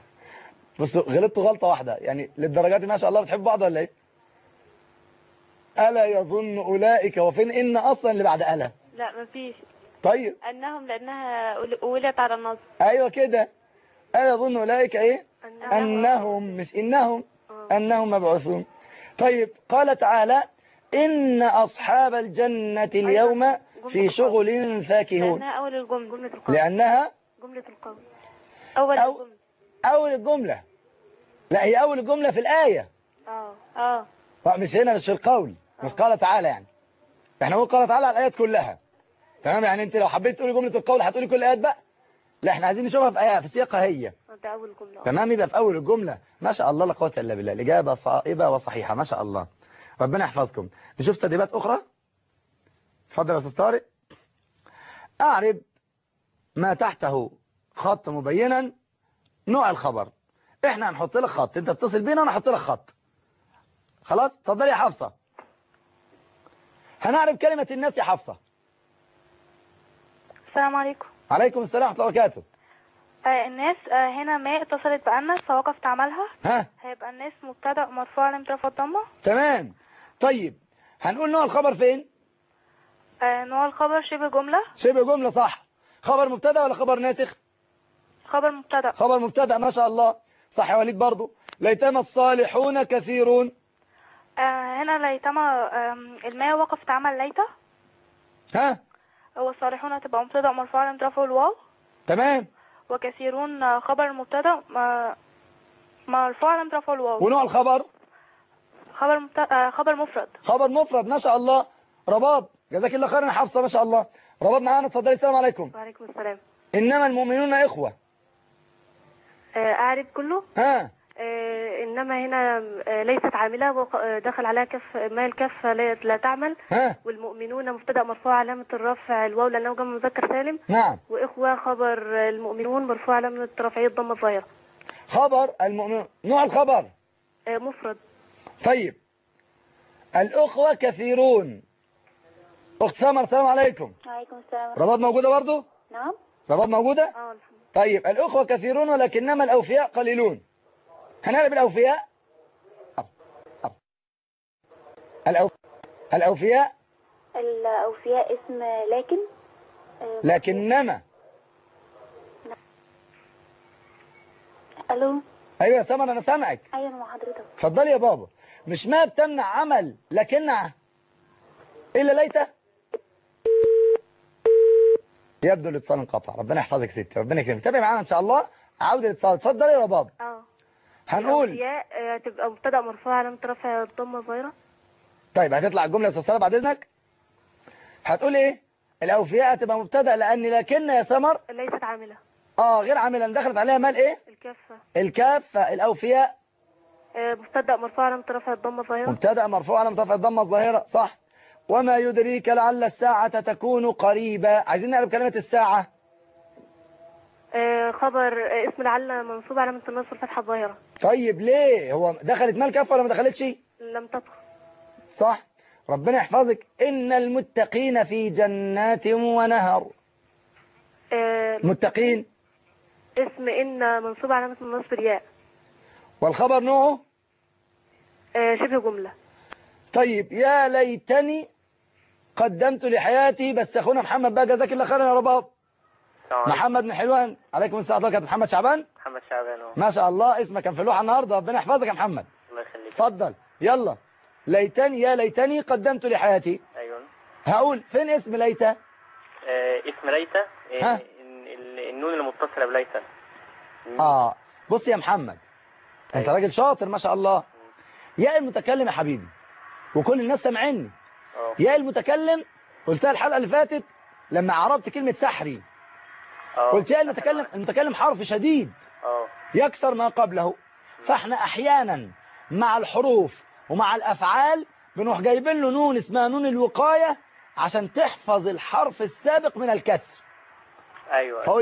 بصوا غلطتوا غلطة واحدة يعني للدرجات ما شاء الله بتحب بعض ولا ايه ألا يظن أولئك وفين إن أصلا اللي بعد ألا لا مفيش طيب أنهم لأنها ول- ولدت على النصب أيوة كده ألا يظن أولئك إيه أنهم مش إنهم أنهم مبعوثون طيب قال تعالى إن أصحاب الجنة اليوم في شغل فاكهون لأنها أول الجملة جملة القول لأنها جملة القول أول أو الجملة أول الجملة لا هي أول الجملة في الآية اه اه مش هنا مش في القول مش قال تعالى يعني احنا نقول قال تعالى على الآيات كلها تمام يعني انت لو حبيت تقولي جملة القول هتقولي كل الآيات بقى لا احنا عايزين نشوفها في آية في سياقها هي ده أول جملة تمام يبقى في أول الجملة ما شاء الله لا قوة إلا بالله الإجابة صائبة وصحيحة ما شاء الله ربنا يحفظكم نشوف تدريبات أخرى اتفضل يا أستاذ طارق أعرب ما تحته خط مبينا نوع الخبر احنا هنحط لك خط انت اتصل بينا وانا احط لك خط خلاص اتفضلي يا حفصة هنعرف كلمة الناس يا حفصة السلام عليكم عليكم السلام ورحمة الله وبركاته آه الناس آه هنا ما اتصلت بأنس فوقفت عملها ها هيبقى الناس مبتدأ مرفوع علامة رفع الضمة تمام طيب هنقول نوع الخبر فين آه نوع الخبر شبه جملة شبه جملة صح خبر مبتدا ولا خبر ناسخ خبر مبتدأ خبر مبتدا ما شاء الله صح يا وليد برضو ليتم الصالحون كثيرون آه هنا ليتما آم، الماء وقفت عمل ليت ها والصالحون هتبقى مبتدأ مرفوع علامة رفع الواو تمام وكثيرون آه، خبر مبتدأ ما- مرفوع علامة رفع الواو ونوع الخبر خبر مبت... آه خبر مفرد خبر مفرد ما شاء الله رباب جزاك الله خيرا يا حفصة ما شاء الله رباب معانا اتفضلي السلام عليكم وعليكم السلام إنما المؤمنون إخوة آه أعرف كله ها آه إنما هنا آه ليست عاملة وق- آه، دخل عليها كف ما الكف لا, لا تعمل ها والمؤمنون مبتدأ مرفوع علامة الرفع الواو لأنه جمع مذكر سالم نعم وإخوة خبر آه، المؤمنون مرفوع علامة رفعية الضمة الظاهرة خبر المؤمنون نوع الخبر آه مفرد طيب الأخوة كثيرون أخت سمر السلام عليكم وعليكم السلام رباب موجودة برضو نعم رباب موجودة اه الحمد طيب الأخوة كثيرون ولكنما الأوفياء قليلون هنقلب الأوفياء الأو... الأوفياء الأوفياء اسم لكن آه، لكنما ألو أيوة يا سمر أنا سامعك أيوة أنا مع حضرتك اتفضلي يا بابا مش ما بتمنع عمل لكن إلا ليته يبدو الاتصال انقطع ربنا يحفظك ستي ربنا يكرمك تابعي معانا إن شاء الله عودة الاتصال اتفضلي يا بابا اه هنقول الأوفياء آه، تبقى مبتدأ مرفوع علامة رفع الضمة الظاهرة طيب هتطلع الجملة يا استاذ سلام بعد اذنك هتقول ايه الاوفياء هتبقى مبتدا لان لكن يا سمر ليست عاملة اه غير عاملا دخلت عليها مال ايه الكافة الكافه الاوفياء آه، مبتدأ مرفوع علامة رفع الضمة الظاهرة مبتدا مرفوع على مرتفع الضمه الظاهره صح وما يدريك لعل الساعه تكون قريبا عايزين نقلب كلمه الساعه آه، خبر آه، اسم لعل منصوب علامة النصب الفتحة الظاهرة طيب ليه هو دخلت مال كافه ولا ما دخلتش لم تدخل صح ربنا يحفظك ان المتقين في جنات ونهر آه، متقين اسم إن منصوب علامة النصب الياء والخبر نوعه آه، شبه جملة طيب يا ليتني قدمت لحياتي بس اخونا محمد بقى جزاك الله خيرا يا رباب محمد بن حلوان عليكم السلام ورحمه الله محمد شعبان محمد شعبان اهو ما شاء الله اسمك كان في اللوحه النهارده ربنا يحفظك يا محمد الله يخليك اتفضل يلا ليتني يا ليتني قدمت لحياتي ايوه هقول فين اسم ليتى آه اسم ليتى آه ها. ال- ال- النون المتصله بليتى اه بص يا محمد انت أيوة. راجل شاطر ما شاء الله يا المتكلم يا حبيبي وكل الناس سامعيني اه يا المتكلم قلتها الحلقه اللي فاتت لما عربت كلمه سحري اه قلت يا المتكلم المتكلم حرف شديد اه يكثر ما قبله فاحنا احيانا مع الحروف ومع الافعال بنروح جايبين له نون اسمها نون الوقاية عشان تحفظ الحرف السابق من الكسر ايوه فقول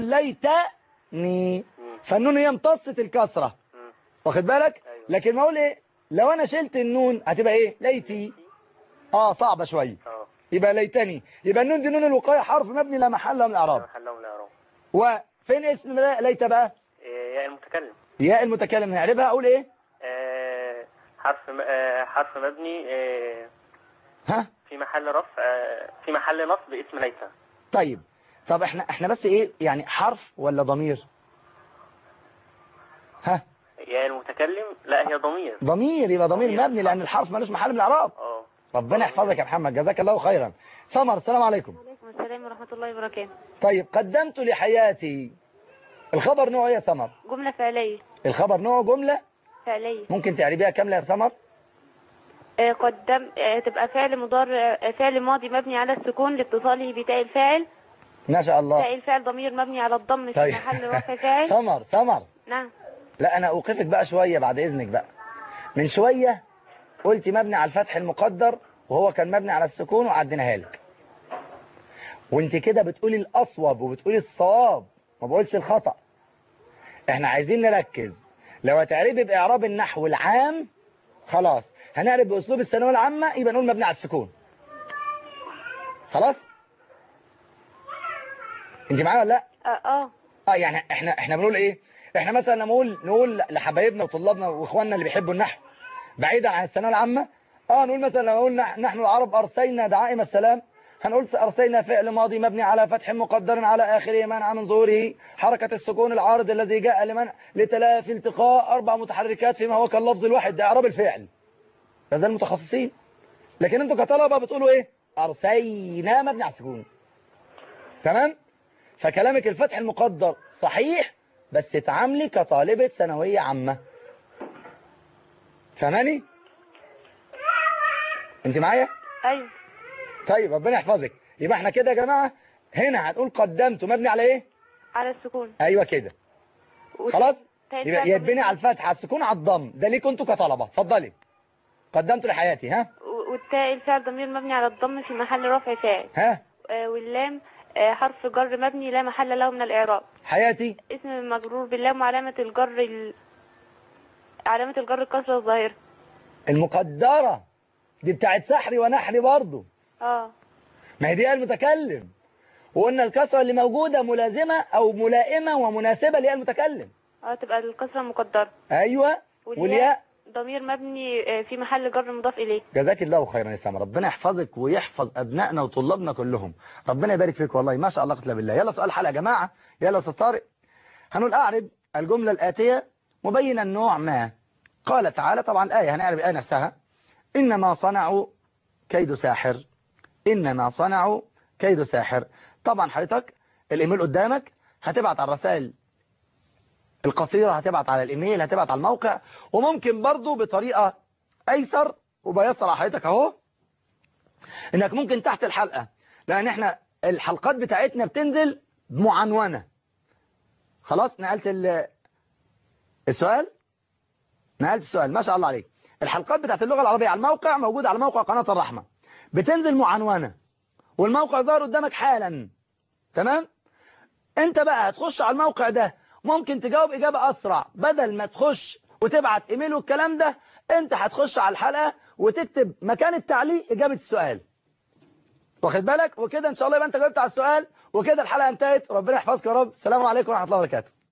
ليتني مم. فالنون هي امتصت الكسرة مم. واخد بالك أيوة. لكن ما اقول ايه لو انا شلت النون هتبقى ايه ليتي اه صعبة شوية اه يبقى ليتني يبقى النون دي نون الوقاية حرف مبني لا محل له من الاعراب خلهم الاعراب وفين اسم ليت بقى آه، يا المتكلم ياء المتكلم نعربها اقول ايه آه حرف م- آه حرف مبني آه ها في محل رفع آه، في محل نصب اسم ليس طيب طب احنا احنا بس ايه يعني حرف ولا ضمير ها يا المتكلم لا هي ضمير ضمير يبقى ضمير ضمير. مبني لان الحرف ملوش محل من الاعراب اه ربنا يحفظك يا محمد جزاك الله خيرا سمر السلام عليكم وعليكم السلام ورحمة الله وبركاته طيب قدمت لحياتي الخبر نوعه ايه يا سمر جملة فعلية الخبر نوعه جملة فعلية ممكن تعربيها كاملة يا سمر آه، قدم آه، تبقى فعل مضارع آه، فعل ماضي مبني على السكون لاتصاله بتاء الفاعل ما شاء الله تاء الفاعل ضمير مبني على الضم في طيب محل رفع فاعل سمر سمر نعم لا انا اوقفك بقى شوية بعد اذنك بقى من شوية قلت مبني على الفتح المقدر وهو كان مبني على السكون وعديناها لك وانت كده بتقولي الاصوب وبتقولي الصواب ما بقولش الخطأ احنا عايزين نركز لو هتعربي باعراب النحو العام خلاص هنعرب باسلوب الثانويه العامه يبقى نقول مبني على السكون خلاص انت معايا ولا لا اه اه اه يعني احنا احنا بنقول ايه احنا مثلا نقول نقول لحبايبنا وطلابنا واخواننا اللي بيحبوا النحو بعيدا عن الثانويه العامه اه نقول مثلا لو قلنا نحن العرب ارسينا دعائم السلام هنقول ارسينا فعل ماضي مبني على فتح مقدر على اخره منع من ظهوره حركه السكون العارض الذي جاء لمنع لتلافي التقاء اربع متحركات فيما هو كاللفظ الواحد ده اعراب الفعل ده المتخصصين لكن انتوا كطلبه بتقولوا ايه ارسينا مبني على السكون تمام فكلامك الفتح المقدر صحيح بس تعاملي كطالبة ثانوية عامة فهماني انت معايا ايوه طيب ربنا يحفظك يبقى احنا كده يا جماعة هنا هنقول قدمت مبني على ايه على السكون ايوه كده وت- خلاص تاء يبقى الفاعل يتبني ضمير- على الفتح على السكون على الضم ده ليكوا انتوا كطلبة اتفضلي قدمت لحياتي ها و- والتاء الفاعل ضمير مبني على الضم في محل رفع فاعل ها آه، واللام آه، حرف جر مبني لا محل له من الإعراب حياتي اسم مجرور باللام وعلامة الجر ال... علامة الجر الكسرة الظاهرة المقدرة دي بتاعت سحري ونحري برضو اه ما هي دي المتكلم وقلنا الكسرة اللي موجودة ملازمة أو ملائمة ومناسبة ليها المتكلم اه تبقى الكسرة مقدرة أيوة والياء ضمير مبني آه، في محل جر مضاف إليه جزاك الله خيرا يا سامة ربنا يحفظك ويحفظ أبنائنا وطلابنا كلهم ربنا يبارك فيك والله ما شاء الله قتل بالله يلا سؤال حلقة يا جماعة يلا يا أستاذ طارق هنقول أعرب الجملة الآتية مبينا النوع ما قال تعالى طبعا الآية هنعرب الآية نفسها إنما صنعوا كيد ساحر إنما صنعوا كيد ساحر طبعا حضرتك الإيميل قدامك هتبعت على الرسائل القصيرة هتبعت على الإيميل هتبعت على الموقع وممكن برضو بطريقة أيسر وبيسر على حضرتك أهو إنك ممكن تحت الحلقة لأن إحنا الحلقات بتاعتنا بتنزل معنونة خلاص نقلت ال- السؤال نقلت السؤال ما شاء الله عليك الحلقات بتاعت اللغة العربية على الموقع موجودة على موقع قناة الرحمة بتنزل معنونة والموقع ظهر قدامك حالا تمام انت بقى هتخش على الموقع ده ممكن تجاوب إجابة أسرع بدل ما تخش وتبعت إيميل والكلام ده انت هتخش على الحلقة وتكتب مكان التعليق إجابة السؤال واخد بالك وكده إن شاء الله يبقى أنت جاوبت على السؤال وكده الحلقة انتهت ربنا يحفظك يا رب السلام عليكم ورحمة الله وبركاته